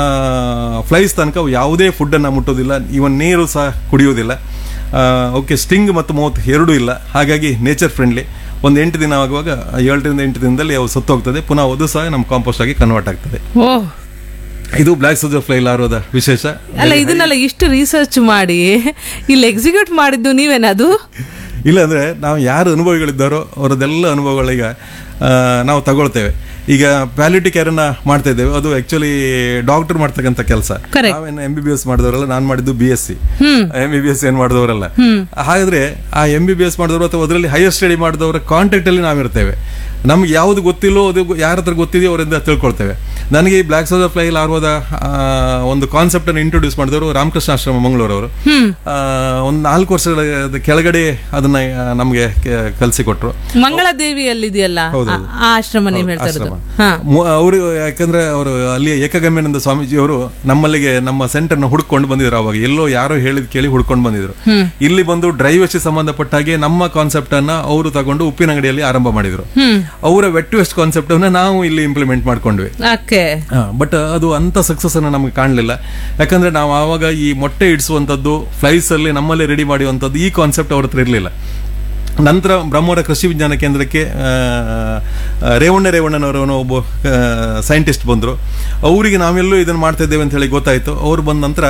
ಫ್ಲೈಸ್ ತನಕ ಅವು ಯಾವುದೇ ಫುಡ್ಡನ್ನು ಮುಟ್ಟೋದಿಲ್ಲ ಇವನ್ ನೀರು ಸಹ ಕುಡಿಯೋದಿಲ್ಲ ಓಕೆ ಸ್ಟಿಂಗ್ ಮತ್ತು ಮೌತ್ ಎರಡೂ ಇಲ್ಲ ಹಾಗಾಗಿ ನೇಚರ್ ಫ್ರೆಂಡ್ಲಿ ಒಂದು ಎಂಟು ದಿನ ಆಗುವಾಗ ಏಳರಿಂದ ಎಂಟು ದಿನದಲ್ಲಿ ಅವು ಸತ್ತೋಗ್ತದೆ ಪುನಃ ಅದು ಸಹ ನಮ್ಮ ಕಾಂಪೋಸ್ಟ್ ಆಗಿ ಕನ್ವರ್ಟ್ ಆಗ್ತದೆ ಓ ಇದು ಬ್ಲ್ಯಾಕ್ ಸೋಜರ್ ಫ್ಲೈ ಲಾರೋದ ವಿಶೇಷ ಅಲ್ಲ ಇದನ್ನೆಲ್ಲ ಇಷ್ಟು ರಿಸರ್ಚ್ ಮಾಡಿ ಇಲ್ಲಿ ಎಕ್ಸಿಕ್ಯೂಟ್ ಮಾಡಿದ್ದು ನೀವೇನದು ಇಲ್ಲ ಅಂದ್ರೆ ನಾವು ಯಾರು ಅನುಭವಿಗಳಿದ್ದಾರೋ ಅವರದೆಲ್ಲ ಅನುಭವಗಳೀಗ ಆ, ನಾವು ತಗೊಳ್ತೇವೆ ಈಗ ಪ್ಯಾಲಿಟಿ ಕೇರ್ ಅನ್ನ ಮಾಡ್ತಾ ಇದ್ದೇವೆ ಅದು ಆಕ್ಚುಲಿ ಡಾಕ್ಟರ್ ಮಾಡ್ತಕ್ಕಂಥ ಕೆಲಸ Correct. ನಾವೇನು ಎಂ ಬಿ ಬಿ ಎಸ್ ಮಾಡಿದವರಲ್ಲ ನಾನು ಮಾಡಿದ್ದು B S C hmm M B B S ಏನ್ ಮಾಡಿದವರಲ್ಲ ಹಾಗಾದ್ರೆ ಆ ಎಂ ಬಿ ಬಿ ಎಸ್ ಮಾಡಿದವರು ಅಥವಾ ಅದರಲ್ಲಿ ಹೈಯರ್ ಸ್ಟಡಿ ಮಾಡಿದವರ ಕಾಂಟ್ಯಾಕ್ಟ್ ಅಲ್ಲಿ ನಾವಿರ್ತೇವೆ ನಮ್ಗೆ ಯಾವ್ದು ಗೊತ್ತಿಲ್ಲೋ ಅದು ಯಾರ ಹತ್ರ ಗೊತ್ತಿದೆಯೋ ಅವರಿಂದ ತಿಳ್ಕೊಳ್ತೇವೆ ನನಗೆ ಈ ಬ್ಲ್ಯಾಕ್ ಸೋದರ್ ಫ್ಲೈ ಲಾರ್ವಾದ ಆ, ಒಂದು ಕಾನ್ಸೆಪ್ಟ್ ಅನ್ನು ಇಂಟ್ರೊಡ್ಯೂಸ್ ಮಾಡಿದವರು ರಾಮಕೃಷ್ಣ ಆಶ್ರಮ ಮಂಗಳೂರವರು ಆ, ಒಂದು ನಾಲ್ಕು ವರ್ಷಗಳ ಕೆಳಗಡೆ ಅದನ್ನ ಆ, ನಮ್ಗೆ ಕಲಿಸಿಕೊಟ್ರು ಮಂಗಳದೇವಿಯಲ್ಲಿದೆಯಲ್ಲ ಹೌದು. ಆ- ಆ ಆಶ್ರಮ ನೀವು ಹೇಳ್ತಾ ಇರೋದು ಹಾ ಅವರು ಯಾಕಂದ್ರೆ ಅವರು ಅಲ್ಲಿ ಏಕಗಮ್ಯಾನಂದ ಸ್ವಾಮೀಜಿ ಅವರು ನಮ್ಮಲ್ಲಿಗೆ ನಮ್ಮ ಸೆಂಟರ್ನ ಹುಡ್ಕೊಂಡು ಬಂದಿದ್ರು ಅವಾಗ ಎಲ್ಲೋ ಯಾರೋ ಹೇಳಿದ್ ಕೇಳಿ ಹುಡ್ಕೊಂಡು ಬಂದಿದ್ರು ಇಲ್ಲಿ ಬಂದು ಡ್ರೈವರ್ಸಿ ಸಂಬಂಧಪಟ್ಟ ಹಾಗೆ ನಮ್ಮ ಕಾನ್ಸೆಪ್ಟ್ ಅನ್ನ ಅವರು ತಗೊಂಡು ಉಪ್ಪಿನಂಗಡಿಯಲ್ಲಿ ಆರಂಭ ಮಾಡಿದ್ರು ಹ್ಮ್ ಅವರ ವೆಟ್ ವೆಸ್ಟ್ ಕಾನ್ಸೆಪ್ಟ್ ಅನ್ನ ನಾವು ಇಲ್ಲಿ ಇಂಪ್ಲಿಮೆಂಟ್ ಮಾಡ್ಕೊಂಡ್ವಿ ಓಕೆ ಬಟ್ ಅದು ಅಂತ ಸಕ್ಸಸ್ ಅನ್ನ ನಮಗೆ ಕಾಣಲಿಲ್ಲ ಯಾಕಂದ್ರೆ ನಾವು ಆವಾಗ ಈ ಮೊಟ್ಟೆ ಇಡಿಸುವಂಥದ್ದು ಫ್ಲೈಸ್ ಅಲ್ಲಿ ನಮ್ಮಲ್ಲೇ ರೆಡಿ ಮಾಡುವಂಥದ್ದು ಈ ಕಾನ್ಸೆಪ್ಟ್ ಅವ್ರ ಹತ್ರ ಇರಲಿಲ್ಲ ನಂತರ ಬ್ರಹ್ಮವರ ಕೃಷಿ ವಿಜ್ಞಾನ ಕೇಂದ್ರಕ್ಕೆ ಆ, ಆ, ರೇವಣ್ಣ ರೇವಣ್ಣನವರವನು ಒಬ್ಬ ಸೈಂಟಿಸ್ಟ್ ಬಂದರು ಅವರಿಗೆ ನಾವೆಲ್ಲೂ ಇದನ್ನು ಮಾಡ್ತಾ ಇದ್ದೇವೆ ಅಂತ ಹೇಳಿ ಗೊತ್ತಾಯಿತು ಅವ್ರು ಬಂದ ನಂತರ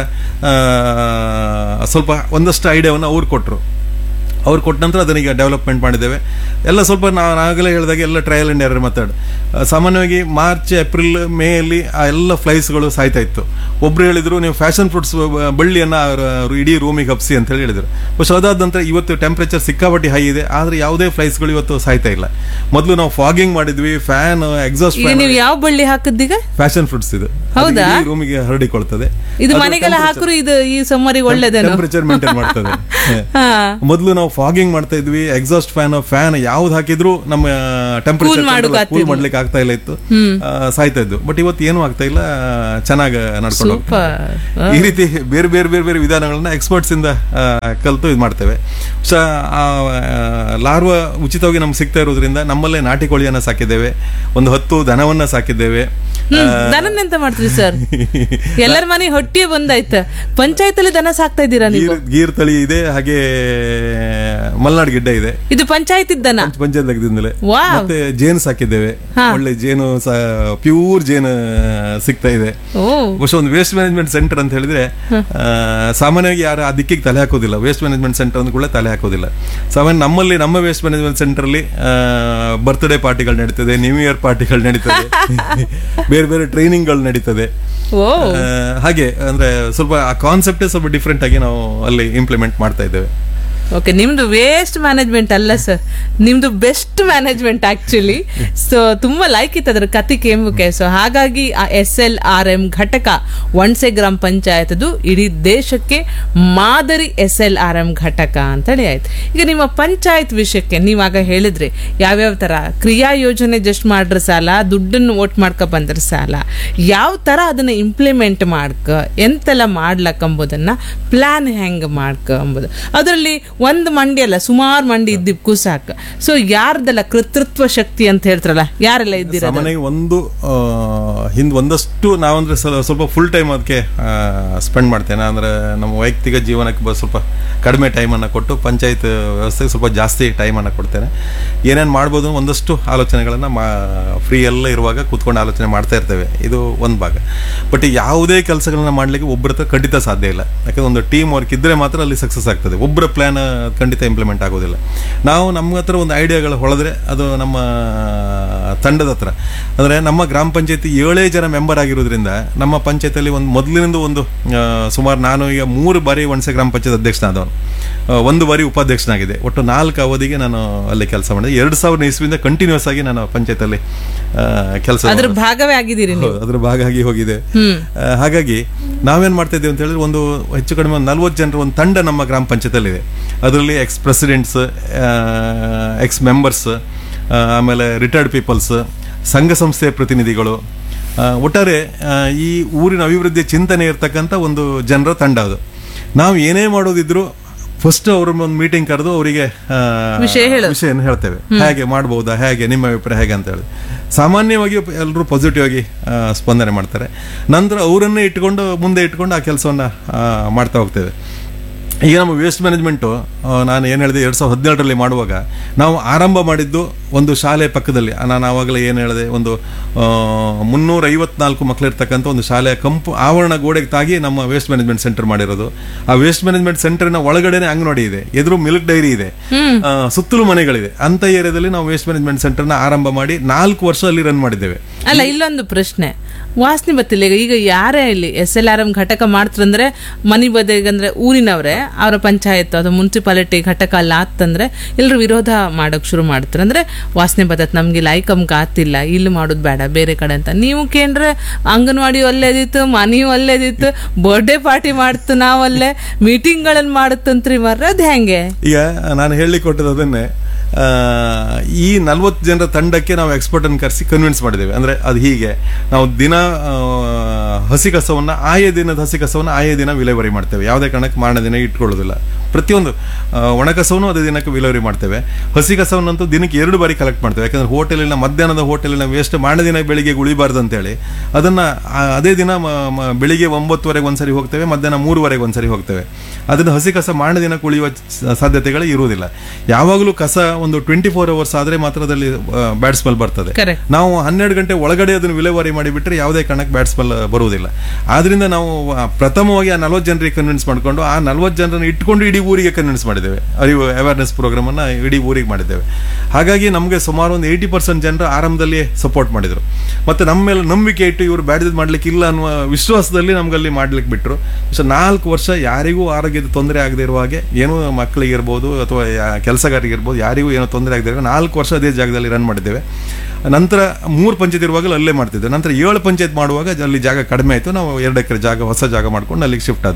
ಆ, ಸ್ವಲ್ಪ ಒಂದಷ್ಟು ಐಡಿಯಾವನ್ನು ಅವ್ರು ಕೊಟ್ಟರು ಅವ್ರು ಕೊಟ್ಟ ನಂತರ ಅದನ್ನೀಗ ಡೆವಲಪ್ಮೆಂಟ್ ಮಾಡಿದ್ದೇವೆ ಎಲ್ಲ ಸ್ವಲ್ಪ ನಾವು ಆಗಲೇ ಹೇಳಿದಾಗ ಎಲ್ಲ ಟ್ರಯಲ್ ಅಂಡ್ ಎರರ್ ಮೆಥಡ್ ಸಾಮಾನ್ಯವಾಗಿ ಮಾರ್ಚ್ ಏಪ್ರಿಲ್ ಮೇ ಅಲ್ಲಿ ಆ ಎಲ್ಲ ಫ್ಲೈಸ್ಗಳು ಸಾಯ್ತಾ ಇತ್ತು ಒಬ್ರು ಹೇಳಿದ್ರು ನೀವು ಫ್ಯಾಷನ್ ಫ್ರೂಟ್ಸ್ ಬಳ್ಳಿಯನ್ನ ಅವ್ರು ಇಡೀ ರೂಮಿಗೆ ಹಬ್ಸಿ ಅಂತ ಹೇಳಿ ಹೇಳಿದ್ರು പക്ഷെ ಅದಾದ ನಂತರ ಇವತ್ತು ಟೆಂಪರೇಚರ್ ಸಿಕ್ಕಾಪಟ್ಟಿ ಹೈ ಇದೆ ಆದ್ರೆ ಯಾವುದೇ ಫ್ಲೈಸ್ಗಳು ಇವತ್ತು ಸಾಯ್ತಾ ಇಲ್ಲ ಮೊದಲು ನಾವು ಫಾಗಿಂಗ್ ಮಾಡಿದ್ವಿ ಫ್ಯಾನ್ ಎಕ್ಸಾಸ್ಟ್ ಈಗ ನೀವು ಯಾವ ಬಳ್ಳಿ ಹಾಕಿದ್ದೀಗ ಫ್ಯಾಷನ್ ಫ್ರೂಟ್ಸ್ ಇದು ಹೌದಾ? ರೂಮಿಗೆ ಹರಡಿಕೊಳ್ತದೆ ಇದು ಮನೆಗೆಲ್ಲ ಹಾಕ್ರು ಇದು ಈ ಸಮ್ಮರಿಗೆ ಒಳ್ಳೇದೇನು ಟೆಂಪರೇಚರ್ ಮೇಂಟೈನ್ ಮಾಡ್ತದೆ ಹಾ ಮೊದಲು ನಾವು ಫಾಗಿಂಗ್ ಮಾಡ್ತಾ ಇದ್ವಿ ಎಕ್ಸಾಸ್ಟ್ ಫ್ಯಾನ್ ಫ್ಯಾನ್ ಯಾವ್ದು ಹಾಕಿದ್ರು ನಮ್ಮ Cool ಟೆಂಪರೇಚರ್ ಮಾಡೋಕ್ ಕೂಲ್ ಆಗ್ತಿರ್ಲಿಲ್ಲ. ಮಾಡ್ಲಿಕ್ಕೆ ಆಗ್ತಾ ಇಲ್ಲ ಇತ್ತು ಆ, ಸಾಯ್ತಾ ಇದ್ದು ಬಟ್ ಇವತ್ತು ಏನು ಆಗ್ತಾ ಇಲ್ಲ ಚೆನ್ನಾಗಿ ನಡ್ಕೊಂಡು ಹೋಗ್ತಾ ಸೂಪರ್ ಈ ರೀತಿ ಬೇರೆ ಬೇರೆ ಬೇರೆ ಬೇರೆ ವಿಧಾನಗಳನ್ನ ಎಕ್ಸ್ಪರ್ಟ್ಸ್ ಇಂದ ಆ, ಕಲ್ತು ಇದು ಮಾಡ್ತೇವೆ ಸೊ ಆ ಲಾರ್ವ ಉಚಿತವಾಗಿ ನಮ್ಗೆ ಸಿಗ್ತಾ ಇರೋದ್ರಿಂದ ನಮ್ಮಲ್ಲೇ ನಾಟಿ ಕೋಳಿಯನ್ನ ಸಾಕಿದ್ದೇವೆ ಒಂದು ಹತ್ತು ದನವನ್ನ ಸಾಕಿದ್ದೇವೆ ಹ್ಮ್ ದನನೆಂತ ಮಾಡ್ತೀರಿ ಸರ್ ಎಲ್ಲರ ಮನೆ ಹೊಟ್ಟಿಗೆ ಬಂದಾಯ್ತ ಪಂಚಾಯತ್ ಅಲ್ಲಿ ದನ ಸಾಕ್ತಾ ಇದ್ದೀರಾ ನೀವು ಗೀರ್ ಗೀರ್ ತಳಿ ಇದೆ ಹಾಗೆ ಮಲ್ನಾಡ್ ಗಿಡ್ಡ ಇದೆ ಇದು ಪಂಚಾಯತ್ ಇದ್ದನ ಪಂಚಾಯತ್ ಲೆಕ್ಕದಿಂದಲೇ ವಾವ್. ಮತ್ತೆ ಜೇನು ಸಾಕಿದ್ದೇವೆ ಹಾ. ಒಳ್ಳೆ ಜೇನು ಪ್ಯೂರ್ ಜೇನು ಸಿಗ್ತಾ ಇದೆ ಓ ಬಹುಶಃ ಒಂದು ವೇಸ್ಟ್ ಮ್ಯಾನೇಜ್ಮೆಂಟ್ ಸೆಂಟರ್ ಅಂತ ಹೇಳಿದ್ರೆ ಆ, ಸಾಮಾನ್ಯವಾಗಿ ಯಾರು ಆ ದಿಕ್ಕಿಗೆ ತಲೆ ಹಾಕೋದಿಲ್ಲ ವೇಸ್ಟ್ ಮ್ಯಾನೇಜ್ಮೆಂಟ್ ಸೆಂಟರ್ ಅಂದ ಕೂಡ ತಲೆ ಹಾಕೋದಿಲ್ಲ ಸಾಮಾನ್ಯ ನಮ್ಮಲ್ಲಿ ನಮ್ಮ ವೇಸ್ಟ್ ಮ್ಯಾನೇಜ್ಮೆಂಟ್ ಸೆಂಟರ್ ಅಲ್ಲಿ ಬರ್ತ್ಡೇ ಪಾರ್ಟಿಗಳು ನಡೀತದೆ ನ್ಯೂ ಇಯರ್ ಪಾರ್ಟಿಗಳು ನಡೀತದೆ ಬೇರೆ ಬೇರೆ ಟ್ರೈನಿಂಗ್ಗಳು ನಡೀತದೆ ಓ ಆ, ಹಾಗೆ ಅಂದ್ರೆ ಸ್ವಲ್ಪ ಆ ಕಾನ್ಸೆಪ್ಟೇ ಸ್ವಲ್ಪ ಡಿಫ್ರೆಂಟ್ ಆಗಿ ನಾವು ಅಲ್ಲಿ ಇಂಪ್ಲಿಮೆಂಟ್ ಮಾಡ್ತಾ ಇದ್ದೇವೆ ಓಕೆ ನಿಮ್ದು ವೇಸ್ಟ್ ಮ್ಯಾನೇಜ್ಮೆಂಟ್ ಅಲ್ಲ ಸರ್ ನಿಮ್ದು ಬೆಸ್ಟ್ ಮ್ಯಾನೇಜ್ಮೆಂಟ್ ಆಕ್ಚುಲಿ ಸೊ ತುಂಬಾ ಲೈಕ್ ಇತ್ತು ಅದ್ರ ಕತಿ ಕೇಂಬುಕೆ ಸೊ ಹಾಗಾಗಿ ಆ ಎಸ್ ಎಲ್ ಆರ್ ಎಂ ಘಟಕ ಒಣಸೆ ಗ್ರಾಮ ಪಂಚಾಯತ್ದು ಇಡೀ ದೇಶಕ್ಕೆ ಮಾದರಿ ಎಸ್ ಎಲ್ ಆರ್ ಎಂ ಘಟಕ ಅಂತೇಳಿ ಆಯ್ತು ಈಗ ನಿಮ್ಮ ಪಂಚಾಯತ್ ವಿಷಯಕ್ಕೆ ನೀವಾಗ ಹೇಳಿದ್ರಿ ಯಾವ್ಯಾವ ತರ ಕ್ರಿಯಾ ಯೋಜನೆ ಜಸ್ಟ್ ಮಾಡ್ರ ಸಾಲ ದುಡ್ಡನ್ನು ಓಟ್ ಮಾಡ್ಕೊ ಬಂದ್ರ ಸಾಲ ಯಾವ ತರ ಅದನ್ನ ಇಂಪ್ಲಿಮೆಂಟ್ ಮಾಡ್ಕ ಎಂತೆಲ್ಲ ಮಾಡ್ಲಕ್ಕ ಎಂಬುದನ್ನ ಪ್ಲಾನ್ ಹೆಂಗ್ ಮಾಡ್ಕ ಎಂಬುದು ಅದರಲ್ಲಿ ಒಂದು ಮಂಡಿ ಅಲ್ಲ ಸುಮಾರು ಮಂಡಿ ಇದ್ದಿಪ್ಪು ಸಾಕು ಸೊ ಯಾರ್ದೆಲ್ಲ ಕೃತೃತ್ವ ಶಕ್ತಿ ಅಂತ ಹೇಳ್ತಾರಲ್ಲ ಯಾರೆಲ್ಲ ಇದ್ದೀರ ಸಾಮಾನ್ಯವಾಗಿ ಒಂದು ಆ, ಹಿಂದ್ ಒಂದಷ್ಟು ನಾವಂದ್ರೆ ಸ್ವ- ಸ್ವಲ್ಪ ಫುಲ್ ಟೈಮ್ ಅದಕ್ಕೆ ಸ್ಪೆಂಡ್ ಮಾಡ್ತೇನೆ ಅಂದ್ರೆ ನಮ್ಮ ವೈಯಕ್ತಿಕ ಜೀವನಕ್ಕೆ ಬ- ಸ್ವಲ್ಪ ಕಡಿಮೆ ಟೈಮನ್ನು ಕೊಟ್ಟು ಪಂಚಾಯತ್ ವ್ಯವಸ್ಥೆಗೆ ಸ್ವಲ್ಪ ಜಾಸ್ತಿ ಟೈಮನ್ನು ಕೊಡ್ತೇನೆ ಏನೇನು ಮಾಡ್ಬೋದು ಅನ್ನೋ ಒಂದಷ್ಟು ಆಲೋಚನೆಗಳನ್ನು ಮಾ ಫ್ರೀ ಎಲ್ಲ ಇರುವಾಗ ಕೂತ್ಕೊಂಡು ಆಲೋಚನೆ ಮಾಡ್ತಾ ಇರ್ತೇವೆ ಇದು ಒಂದು ಭಾಗ ಬಟ್ ಯಾವುದೇ ಕೆಲಸಗಳನ್ನ ಮಾಡಲಿಕ್ಕೆ ಒಬ್ಬರ ಹತ್ರ ಖಂಡಿತ ಸಾಧ್ಯ ಇಲ್ಲ ಯಾಕಂದ್ರೆ ಒಂದು ಟೀಮ್ ವರ್ಕ್ ಇದ್ದರೆ ಮಾತ್ರ ಅಲ್ಲಿ ಸಕ್ಸಸ್ ಆಗ್ತದೆ ಒಬ್ಬರ ಪ್ಲ್ಯಾನ್ ಖಂಡಿತ ಇಂಪ್ಲಿಮೆಂಟ್ ಆಗೋದಿಲ್ಲ ನಾವು ನಮ್ಮ ಹತ್ರ ಒಂದು ಐಡಿಯಾಗಳು ಹೊಳೆದ್ರೆ ಅದು ನಮ್ಮ ತಂಡದ ಹತ್ರ ಅಂದರೆ ನಮ್ಮ ಗ್ರಾಮ ಪಂಚಾಯತಿ ಏಳೇ ಜನ ಮೆಂಬರ್ ಆಗಿರೋದ್ರಿಂದ ನಮ್ಮ ಪಂಚಾಯತಿಯಲ್ಲಿ ಒಂದು ಮೊದಲಿನಿಂದ ಒಂದು ಆ, ಸುಮಾರು ನಾನು ಈಗ ಮೂರು ಬಾರಿ ಒಣಸೆ ಗ್ರಾಮ ಪಂಚಾಯತ್ ಅಧ್ಯಕ್ಷನಾದವನು ಆ, ಒಂದು ಬಾರಿ ಉಪಾಧ್ಯಕ್ಷನಾಗಿದೆ ಒಟ್ಟು ನಾಲ್ಕು ಅವಧಿಗೆ ನಾನು ಅಲ್ಲಿ ಕೆಲಸ ಮಾಡಿದೆ ಎರಡು ಸಾವಿರದ ಇಸ್ವಿಯಿಂದ ಕಂಟಿನ್ಯೂಸ್ ಆಗಿ ನಾನು ಪಂಚಾಯತಲ್ಲಿ ಕೆಲಸ ಅದ್ರ ಭಾಗವೇ ಆಗಿದ್ದೀರಿ ನೀವು ಅದ್ರ ಭಾಗ ಆಗಿ ಹೋಗಿದೆ ಹ್ಮ್ ಆ, ಹಾಗಾಗಿ ನಾವೇನ್ ಮಾಡ್ತಾ ಇದ್ದೀವಿ ಅಂತ ಹೇಳಿದ್ರೆ ಒಂದು ಹೆಚ್ಚು ಕಡಿಮೆ ಒಂದು ನಲ್ವತ್ತು ಜನರ ಒಂದು ತಂಡ ನಮ್ಮ ಗ್ರಾಮ ಪಂಚಾಯತಲ್ಲಿದೆ ಅದರಲ್ಲಿ ಎಕ್ಸ್ ಪ್ರೆಸಿಡೆಂಟ್ಸ್ ಎಕ್ಸ್ ಮೆಂಬರ್ಸ್ ಆಮೇಲೆ ರಿಟೈರ್ಡ್ ಪೀಪಲ್ಸ್ ಸಂಘ ಸಂಸ್ಥೆಯ ಪ್ರತಿನಿಧಿಗಳು ಆ, ಒಟ್ಟಾರೆ ಆ, ಈ ಊರಿನ ಅಭಿವೃದ್ಧಿಯ ಚಿಂತನೆ ಇರ್ತಕ್ಕಂಥ ಒಂದು ಜನರ ತಂಡ ಅದು ನಾವು ಏನೇ ಮಾಡೋದಿದ್ರು ಫಸ್ಟ್ ಅವ್ರ ಒಂದು ಮೀಟಿಂಗ್ ಕರೆದು ಅವರಿಗೆ ವಿಷಯ ಹೇಳು. ವಿಷಯನ ಹೇಳ್ತೇವೆ ಹೇಗೆ ಮಾಡ್ಬೋದಾ ಹೇಗೆ ನಿಮ್ಮ ಅಭಿಪ್ರಾಯ ಹೇಗೆ ಅಂತ ಹೇಳಿ ಸಾಮಾನ್ಯವಾಗಿ ಎಲ್ಲರೂ ಪಾಸಿಟಿವ್ ಆಗಿ ಆ, ಸ್ಪಂದನೆ ಮಾಡ್ತಾರೆ ನಂತರ ಅವರನ್ನೇ ಇಟ್ಕೊಂಡು ಮುಂದೆ ಇಟ್ಕೊಂಡು ಆ ಕೆಲಸವನ್ನ ಮಾಡ್ತಾ ಹೋಗ್ತೇವೆ ಈಗ ನಮ್ಮ ವೇಸ್ಟ್ ಮ್ಯಾನೇಜ್ಮೆಂಟು ನಾನು ಏನು ಹೇಳಿದೆ ಎರಡು ಸಾವಿರದ ಹದಿನೇಳರಲ್ಲಿ ಮಾಡುವಾಗ ನಾವು ಆರಂಭ ಮಾಡಿದ್ದು ಒಂದು ಶಾಲೆ ಪಕ್ಕದಲ್ಲಿ ಆ, ನಾನು ಆವಾಗಲೇ ಏನು ಹೇಳಿದೆ ಒಂದು ಮುನ್ನೂರ ಐವತ್ನಾಲ್ಕು ಮಕ್ಕಳಿರ್ತಕ್ಕಂಥ ಒಂದು ಶಾಲೆಯ ಕಂಪು ಆವರಣ ಗೋಡೆಗೆ ತಾಗಿ ನಮ್ಮ ವೇಸ್ಟ್ ಮ್ಯಾನೇಜ್ಮೆಂಟ್ ಸೆಂಟರ್ ಮಾಡಿರೋದು ಆ ವೇಸ್ಟ್ ಮ್ಯಾನೇಜ್ಮೆಂಟ್ ಸೆಂಟರ್ನ ಒಳಗಡೆನೆ ಅಂಗನವಾಡಿ ಇದೆ ಎದುರು ಮಿಲ್ಕ್ ಡೈರಿ ಇದೆ ಆ, ಸುತ್ತಲೂ ಮನೆಗಳಿದೆ ಅಂತ ಏರಿಯಾದಲ್ಲಿ ನಾವು ವೇಸ್ಟ್ ಮ್ಯಾನೇಜ್ಮೆಂಟ್ ಸೆಂಟರ್ನ ಆರಂಭ ಮಾಡಿ ನಾಲ್ಕು ವರ್ಷ ಅಲ್ಲಿ ರನ್ ಮಾಡಿದ್ದೇವೆ ಅಲ್ಲ ಇಲ್ಲೊಂದು ಪ್ರಶ್ನೆ ವಾಸನೆ ಬತ್ತಿಲ್ಲ ಈಗ ಈಗ ಯಾರೇ ಇಲ್ಲಿ ಎಸ್ ಎಲ್ ಆರ್ ಎಂ ಘಟಕ ಮಾಡ್ತಾರಂದ್ರೆ ಮನಿ ಬದಿಗಂದ್ರೆ ಊರಿನವ್ರೆ ಅವರ ಪಂಚಾಯತ್ ಅದು ಮುನ್ಸಿಪಾಲಿಟಿ ಘಟಕ ಅಲ್ಲ ಆತಂದ್ರೆ ಎಲ್ಲರೂ ವಿರೋಧ ಮಾಡೋಕ್ ಶುರು ಮಾಡ್ತಾರೆ ಅಂದ್ರೆ ವಾಸನೆ ಬತ್ತತ್ ನಮ್ಗೆ ಲೈಕಮ್ಗೆ ಆತಿಲ್ಲ ಇಲ್ಲಿ ಮಾಡೋದು ಬೇಡ ಬೇರೆ ಕಡೆ ಅಂತ ನೀವು ಕೇಂದ್ರೆ ಅಂಗನವಾಡಿ ಒಳ್ಳೇದಿತ್ತು ಮನೆಯೂ ಒಳ್ಳೇದಿತ್ತು ಬರ್ಡೇ ಪಾರ್ಟಿ ಮಾಡ್ತು ನಾವಲ್ಲೇ ಮೀಟಿಂಗ್ಗಳನ್ನು ಮಾಡುತ್ತಂತ್ರಿ ಮರ್ರೆ ಅದು ಹೆಂಗೆ ಈಗ ನಾನು ಹೇಳಲಿಕ್ಕೆ ಕೊಟ್ಟದ್ದು ಅದನ್ನೇ ಆ, ಈ ನಲ್ವತ್ತು ಜನರ ತಂಡಕ್ಕೆ ನಾವು ಎಕ್ಸ್ಪರ್ಟ್ ಅನ್ನು ಕರೆಸಿ ಕನ್ವಿನ್ಸ್ ಮಾಡಿದ್ದೇವೆ ಅಂದ್ರೆ ಅದು ಹೀಗೆ ನಾವು ದಿನ ಆ, ಹಸಿ ಕಸವನ್ನ ಆಯಾ ದಿನದ ಹಸಿ ಕಸವನ್ನ ಆಯಾ ದಿನ ವಿಲೇವಾರಿ ಮಾಡ್ತೇವೆ ಯಾವುದೇ ಕಾರಣಕ್ಕೆ ಮಾರನೇ ದಿನ ಇಟ್ಕೊಳ್ಳೋದಿಲ್ಲ ಪ್ರತಿಯೊಂದು ಆ, ಒಣ ಕಸವನ್ನು ಅದೇ ದಿನಕ್ಕೆ ವಿಲೇವಾರಿ ಮಾಡ್ತೇವೆ ಹಸಿ ಕಸವನ್ನಂತೂ ದಿನಕ್ಕೆ ಎರಡು ಬಾರಿ ಕಲೆಕ್ಟ್ ಮಾಡ್ತೇವೆ ಯಾಕಂದ್ರೆ ಹೋಟೆಲಿನ ಮಧ್ಯಾಹ್ನದ ಹೋಟೆಲಿನ ವೇಸ್ಟ್ ಮಾರನೇ ದಿನ ಬೆಳಿಗ್ಗೆ ಉಳಿಬಾರ್ದು ಅಂತೇಳಿ ಅದನ್ನ ಆ, ಅದೇ ದಿನ ಮ- ಮ- ಬೆಳಿಗ್ಗೆ ಒಂಬತ್ತುವರೆಗೆ ಒಂದ್ಸರಿ ಹೋಗ್ತೇವೆ ಮಧ್ಯಾಹ್ನ ಮೂರುವರೆಗೆ ಒಂದ್ಸರಿ ಹೋಗ್ತೇವೆ ಅದನ್ನ ಹಸಿ ಕಸ ಮಾರನೇ ದಿನ ಉಳಿಯುವ ಸ- ಸಾಧ್ಯತೆಗಳೇ ಇರುವುದಿಲ್ಲ ಯಾವಾಗಲೂ ಕಸ ಒಂದು ಟ್ವೆಂಟಿ ಫೋರ್ ಅವರ್ಸ್ ಆದ್ರೆ ಮಾತ್ರ ಅದರಲ್ಲಿ ಬ್ಯಾಡ್ ಸ್ಮೆಲ್ ಬರ್ತದೆ Correct. ನಾವು ಹನ್ನೆರಡು ಗಂಟೆ ಒಳಗಡೆ ಅದನ್ನು ವಿಲೇವಾರಿ ಮಾಡಿಬಿಟ್ರೆ ಯಾವುದೇ ಕಾರಣಕ್ಕೆ ಬ್ಯಾಡ್ ಸ್ಮೆಲ್ ಬರುವುದಿಲ್ಲ ಆದ್ರಿಂದ ನಾವು ಆ, ಪ್ರಥಮವಾಗಿ ಆ ನಲ್ವತ್ತು ಜನರಿಗೆ ಕನ್ವಿನ್ಸ್ ಮಾಡ್ಕೊಂಡು ಆ ನಲ್ವತ್ತು ಜನರನ್ನು ಇಟ್ಕೊಂಡು ಇಡೀ ಊರಿಗೆ ಕನ್ವಿನ್ಸ್ ಮಾಡಿದ್ದೇವೆ ಅರಿವು ಅವೇರ್ನೆಸ್ ಪ್ರೋಗ್ರಾಮ್ ಅನ್ನ ಇಡೀ ಊರಿಗೆ ಮಾಡಿದ್ದೇವೆ ಹಾಗಾಗಿ ನಮಗೆ ಸುಮಾರು ಒಂದು ಏಯ್ಟಿ ಪರ್ಸೆಂಟ್ ಜನರು ಆರಂಭದಲ್ಲಿ ಸಪೋರ್ಟ್ ಮಾಡಿದ್ರು ಮತ್ತೆ ನಮ್ಮ ಮೇಲೆ ನಂಬಿಕೆ ಇಟ್ಟು ಇವರು ಬ್ಯಾಡ್ದು ಮಾಡ್ಲಿಕ್ಕೆ ಇಲ್ಲ ಅನ್ನುವ ವಿಶ್ವಾಸದಲ್ಲಿ ನಮ್ಗಲ್ಲಿ ಮಾಡ್ಲಿಕ್ಕೆ ಬಿಟ್ರು ಸೊ ನಾಲ್ಕು ವರ್ಷ ಯಾರಿಗೂ ಆರೋಗ್ಯದ ತೊಂದರೆ ಆಗದೆ ಇರುವ ಹಾಗೆ ಏನೋ ಮಕ್ಕಳಿಗಿರ್ಬೋದು ಅಥವಾ ಯಾ- ಕೆಲಸಗಾರರಿಗಿರ್ಬೋದು ಯಾರಿಗೂ ಏನೋ ತೊಂದರೆ ಆಗದೆ ಇರೋ ನಾಲ್ಕು ವರ್ಷ ಅದೇ ಜಾಗದಲ್ಲಿ ರನ್ ಮಾಡಿದ್ದೇವೆ ನಂತರ ಮೂರು ಪಂಚಾಯತ್ ಇರುವಾಗಲೂ ಅಲ್ಲೇ ಮಾಡ್ತಿದ್ದೆ ನಂತರ ಏಳು ಪಂಚಾಯತ್ ಮಾಡುವಾಗ ಅಲ್ಲಿ ಜಾಗ ಕಡಿಮೆ ಆಯಿತು ನಾವು ಎರಡು ಎಕರೆ ಜಾಗ ಹೊಸ ಜಾಗ ಮಾಡ್ಕೊಂಡು ಅಲ್ಲಿಗೆ ಶಿಫ್ಟ್ ಆದ್ವಿ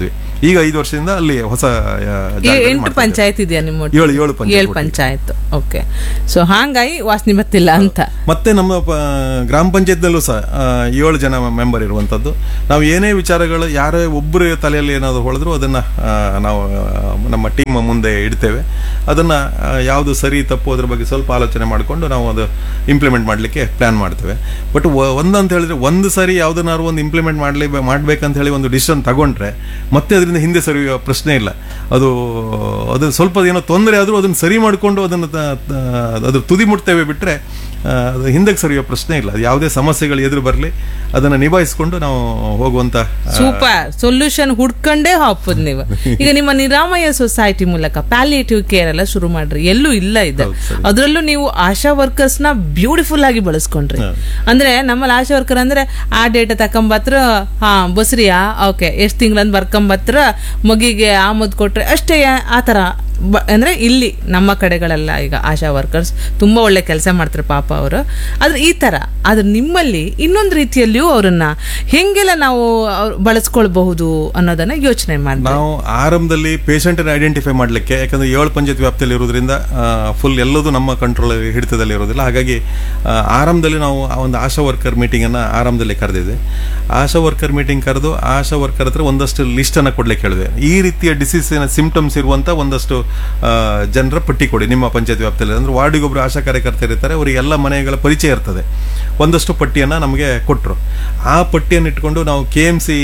ಈಗ ಐದು ವರ್ಷದಿಂದ ಅಲ್ಲಿ ಹೊಸ ಆ, ಈ ಜಾಗದಲ್ಲಿ ಎಂಟು ಮಾಡ್ತಾ ಇದ್ದೇವೆ. ಪಂಚಾಯತ್ ಇದೆಯಾ ನಿಮ್ಮ ಒಟ್ಟಿಗೆ? ಏಳು ಏಳು ಪಂಚಾಯತ್ ಏಳು ಪಂಚಾಯತ್ ಓಕೆ ಸೊ ಹಾಗಾಗಿ ವಾಸನೆ ಬರ್ತಿಲ್ಲ ಅಂತ ಮತ್ತೆ ನಮ್ಮ ಪ- ಗ್ರಾಮ ಪಂಚಾಯತ್ನಲ್ಲೂ ಸಹ ಆ, ಏಳು ಜನ ಮೆಂಬರ್ ಇರುವಂಥದ್ದು ನಾವು ಏನೇ ವಿಚಾರಗಳು ಯಾರೇ ಒಬ್ಬರು ತಲೆಯಲ್ಲಿ ಏನಾದರೂ ಹೊಳೆದ್ರು ಅದನ್ನು ನಾವು ಆ, ನಮ್ಮ ಟೀಮ್ ಮುಂದೆ ಇಡ್ತೇವೆ ಅದನ್ನು ಯಾವುದು ಸರಿ ತಪ್ಪು ಅದ್ರ ಬಗ್ಗೆ ಸ್ವಲ್ಪ ಆಲೋಚನೆ ಮಾಡಿಕೊಂಡು ನಾವು ಅದು ಇಂಪ್ಲಿಮೆಂಟ್ ಮಾಡಲಿಕ್ಕೆ ಪ್ಲ್ಯಾನ್ ಮಾಡ್ತೇವೆ ಬಟ್ ಒಂದಂತ ಹೇಳಿದ್ರೆ ಒಂದು ಸರಿ ಯಾವುದನ್ನಾದ್ರು ಒಂದು ಇಂಪ್ಲಿಮೆಂಟ್ ಮಾಡಲಿ ಮಾಡ್ಬೇಕಂತ ಹೇಳಿ ಒಂದು ಡಿಸಿಷನ್ ತಗೊಂಡ್ರೆ ಮತ್ತೆ ಅದರಿಂದ ಹಿಂದೆ ಸರಿಯುವ ಪ್ರಶ್ನೆ ಇಲ್ಲ ಅದು ಅದು ಸ್ವಲ್ಪ ಏನೋ ತೊಂದರೆ ಆದರೂ ಅದನ್ನು ಸರಿ ಮಾಡಿಕೊಂಡು ಅದನ್ನು ತ- ತ- ಅದ್ರ ತುದಿ ಮುಟ್ತೇವೆ ಬಿಟ್ಟರೆ ಅದು ಹಿಂದಕ್ಕೆ ಸರಿಯೋ ಪ್ರಶ್ನೆ ಇಲ್ಲ ಅದು ಯಾವುದೇ ಸಮಸ್ಯೆಗಳು ಎದುರು ಬರಲಿ ಅದನ್ನು ನಿಭಾಯಿಸಿಕೊಂಡು ನಾವು ಹೋಗುವಂತ ಆ, ಸೂಪರ್ ಸೊಲ್ಯೂಷನ್ ಹುಡ್ಕೊಂಡೇ ಹಾಪುದ್ ನೀವು ಈಗ ನಿಮ್ಮ ನಿರಾಮಯ ಸೊಸೈಟಿ ಮೂಲಕ ಪ್ಯಾಲಿಯೇಟಿವ್ ಕೇರ್ ಎಲ್ಲ ಶುರು ಮಾಡ್ರಿ ಎಲ್ಲೂ ಇಲ್ಲ ಇದೆ ಹೌದು, ಸರಿ. ಅದರಲ್ಲೂ ನೀವು ಆಶಾ ವರ್ಕರ್ಸ್ ನ ಬ್ಯೂಟಿಫುಲ್ ಆಗಿ ಬಳಸ್ಕೊಂಡ್ರಿ ಅಂದ್ರೆ ನಮ್ಮಲ್ಲಿ ಆಶಾ ವರ್ಕರ್ ಅಂದ್ರೆ ಆ ಡೇಟ್ ತಕೊಂಬತ್ರ ಹಾ ಬಸ್ರಿಯಾ ಓಕೆ ಎಷ್ಟ್ ತಿಂಗಳಂದ್ ಬರ್ಕೊಂಬತ್ರ ಮಗಿಗೆ ಆಮದ್ ಕೊಟ್ರೆ ಅಷ್ಟೇ ಆ ತರ ಬ- ಅಂದ್ರೆ ಇಲ್ಲಿ ನಮ್ಮ ಕಡೆಗಳೆಲ್ಲ ಈಗ ಆಶಾ ವರ್ಕರ್ಸ್ ತುಂಬಾ ಒಳ್ಳೆ ಕೆಲಸ ಮಾಡ್ತಾರೆ ಪಾಪ ಅವರು ಆದ್ರೆ ಈ ತರ ಆದ್ರೆ ನಿಮ್ಮಲ್ಲಿ ಇನ್ನೊಂದು ರೀತಿಯಲ್ಲಿಯೂ ಅವರನ್ನ ಹೆಂಗೆಲ್ಲ ನಾವು ಅವ್ರ್ ಬಳಸ್ಕೊಳ್ಬಹುದು ಅನ್ನೋದನ್ನ ಯೋಚನೆ ಮಾಡಿ ನಾವು ಆರಂಭದಲ್ಲಿ ಪೇಷಂಟ್ ಐಡೆಂಟಿಫೈ ಮಾಡಲಿಕ್ಕೆ ಯಾಕಂದ್ರೆ ಏಳು ಪಂಚಾಯತ್ ವ್ಯಾಪ್ತಿಯಲ್ಲಿ ಇರೋದ್ರಿಂದ ಫುಲ್ ಎಲ್ಲದೂ ನಮ್ಮ ಕಂಟ್ರೋಲ್ ಹಿಡಿತದಲ್ಲಿ ಇರೋದಿಲ್ಲ ಹಾಗಾಗಿ ಆ, ಆರಂಭದಲ್ಲಿ ನಾವು ಆ ಒಂದು ಆಶಾ ವರ್ಕರ್ ಮೀಟಿಂಗ್ ಅನ್ನ ಆರಂಭದಲ್ಲಿ ಕರೆದಿದ್ದೆ ಆಶಾ ವರ್ಕರ್ ಮೀಟಿಂಗ್ ಕರೆದು ಆಶಾ ವರ್ಕರ್ ಹತ್ರ ಒಂದಷ್ಟು ಲಿಸ್ಟ್ ಅನ್ನ ಕೊಡ್ಲಿಕ್ಕೆ ಹೇಳಿದೆ ಈ ರೀತಿಯ ಡಿಸೀಸಿನ ಸಿಂಪ್ಟಮ್ಸ್ ಇರುವಂತ ಒಂದಷ್ಟು ಆ, ಜನರ ಪಟ್ಟಿ ಕೊಡಿ ನಿಮ್ಮ ಪಂಚಾಯತ್ ವ್ಯಾಪ್ತಿಯಲ್ಲಿ ಅಂದ್ರೆ ವಾರ್ಡಿಗೊಬ್ರು ಆಶಾ ಕಾರ್ಯಕರ್ತರು ಇರ್ತಾರೆ ಅವರಿಗೆ ಎಲ್ಲ ಮನೆಗಳ ಪರಿಚಯ ಇರ್ತದೆ ಒಂದಷ್ಟು ಪಟ್ಟಿಯನ್ನ ನಮಗೆ ಕೊಟ್ಟರು ಆ ಪಟ್ಟಿಯನ್ನು ಇಟ್ಕೊಂಡು ನಾವು K M C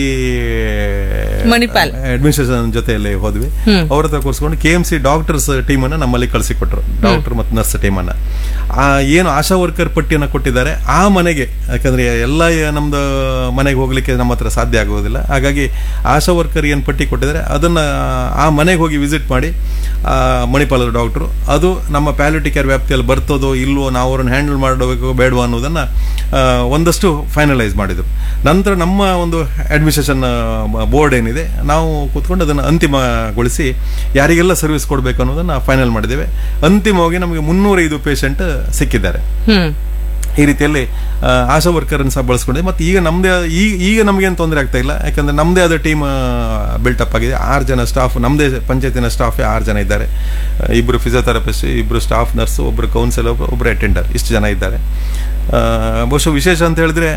Manipal. Administration ಜೊತೆಯಲ್ಲಿ ಹೋದ್ವಿ ಅವ್ರ ಹತ್ರ ಕೂರಿಸ್ಕೊಂಡು K M C doctors team ಅನ್ನ ನಮ್ಮಲ್ಲಿ ಕಳಿಸಿಕೊಟ್ರು ಡಾಕ್ಟರ್ ಮತ್ತು ನರ್ಸ್ ಟೀಮ್ ಅನ್ನ ಆ ಏನು ಆಶಾ ವರ್ಕರ್ ಪಟ್ಟಿಯನ್ನ ಕೊಟ್ಟಿದ್ದಾರೆ ಆ ಮನೆಗೆ ಯಾಕಂದ್ರೆ ಎಲ್ಲ ನಮ್ದು ಮನೆಗೆ ಹೋಗ್ಲಿಕ್ಕೆ ನಮ್ಮ ಹತ್ರ ಸಾಧ್ಯ ಆಗುವುದಿಲ್ಲ ಹಾಗಾಗಿ ಆಶಾ ವರ್ಕರ್ ಏನು ಪಟ್ಟಿ ಕೊಟ್ಟಿದ್ದಾರೆ ಅದನ್ನ ಆ ಮನೆಗೆ ಹೋಗಿ ವಿಸಿಟ್ ಮಾಡಿ ಆ ಮಣಿಪಾಲದ ಡಾಕ್ಟ್ರು ಅದು ನಮ್ಮ ಪ್ಯಾಲಿಟಿ ಕೇರ್ ವ್ಯಾಪ್ತಿಯಲ್ಲಿ ಬರ್ತದೋ ಇಲ್ವೋ ನಾವು ಅವ್ರನ್ನ ಹ್ಯಾಂಡಲ್ ಮಾಡಬೇಕು ಬೇಡವೋ ಅನ್ನೋದನ್ನ ಆ, ಒಂದಷ್ಟು ಫೈನಲೈಸ್ ಮಾಡಿದ್ರು ನಂತರ ನಮ್ಮ ಒಂದು ಅಡ್ಮಿನಿಸ್ಟ್ರೇಷನ್ ಬೋರ್ಡ್ ಏನಿದೆ ನಾವು ಕೂತ್ಕೊಂಡು ಅದನ್ನು ಅಂತಿಮಗೊಳಿಸಿ ಯಾರಿಗೆಲ್ಲ ಸರ್ವಿಸ್ ಕೊಡಬೇಕು ಅನ್ನೋದನ್ನ ಫೈನಲ್ ಮಾಡಿದ್ದೇವೆ ಅಂತಿಮವಾಗಿ ನಮಗೆ ಮುನ್ನೂರೈದು ಪೇಷಂಟ್ ಸಿಕ್ಕಿದ್ದಾರೆ ಹ್ಮ್ ಈ ರೀತಿಯಲ್ಲಿ ಆ, ಆಶಾ ವರ್ಕರನ್ನು ಸಹ ಬಳಸ್ಕೊಂಡಿದೆ ಮತ್ತು ಈಗ ನಮ್ಮದೇ ಈಗ ಈಗ ನಮಗೇನು ತೊಂದರೆ ಆಗ್ತಾ ಇಲ್ಲ ಯಾಕಂದ್ರೆ ನಮ್ಮದೇ ಆದ ಟೀಮ್ ಬಿಲ್ಟಪ್ ಆಗಿದೆ ಆರು ಜನ ಸ್ಟಾಫ್ ನಮ್ಮದೇ ಪಂಚಾಯತಿನ ಸ್ಟಾಫೇ ಆರು ಜನ ಇದ್ದಾರೆ ಆ, ಇಬ್ರು ಫಿಸಿಯೋಥೆರಪಿಸ್ಟ್ ಇಬ್ರು ಸ್ಟಾಫ್ ನರ್ಸ್ ಒಬ್ರು ಕೌನ್ಸಿಲರ್ ಒಬ್ರು ಅಟೆಂಡರ್ ಇಷ್ಟು ಜನ ಇದ್ದಾರೆ ಆ, ಬಹುಶಃ ವಿಶೇಷ ಅಂತ ಹೇಳಿದ್ರೆ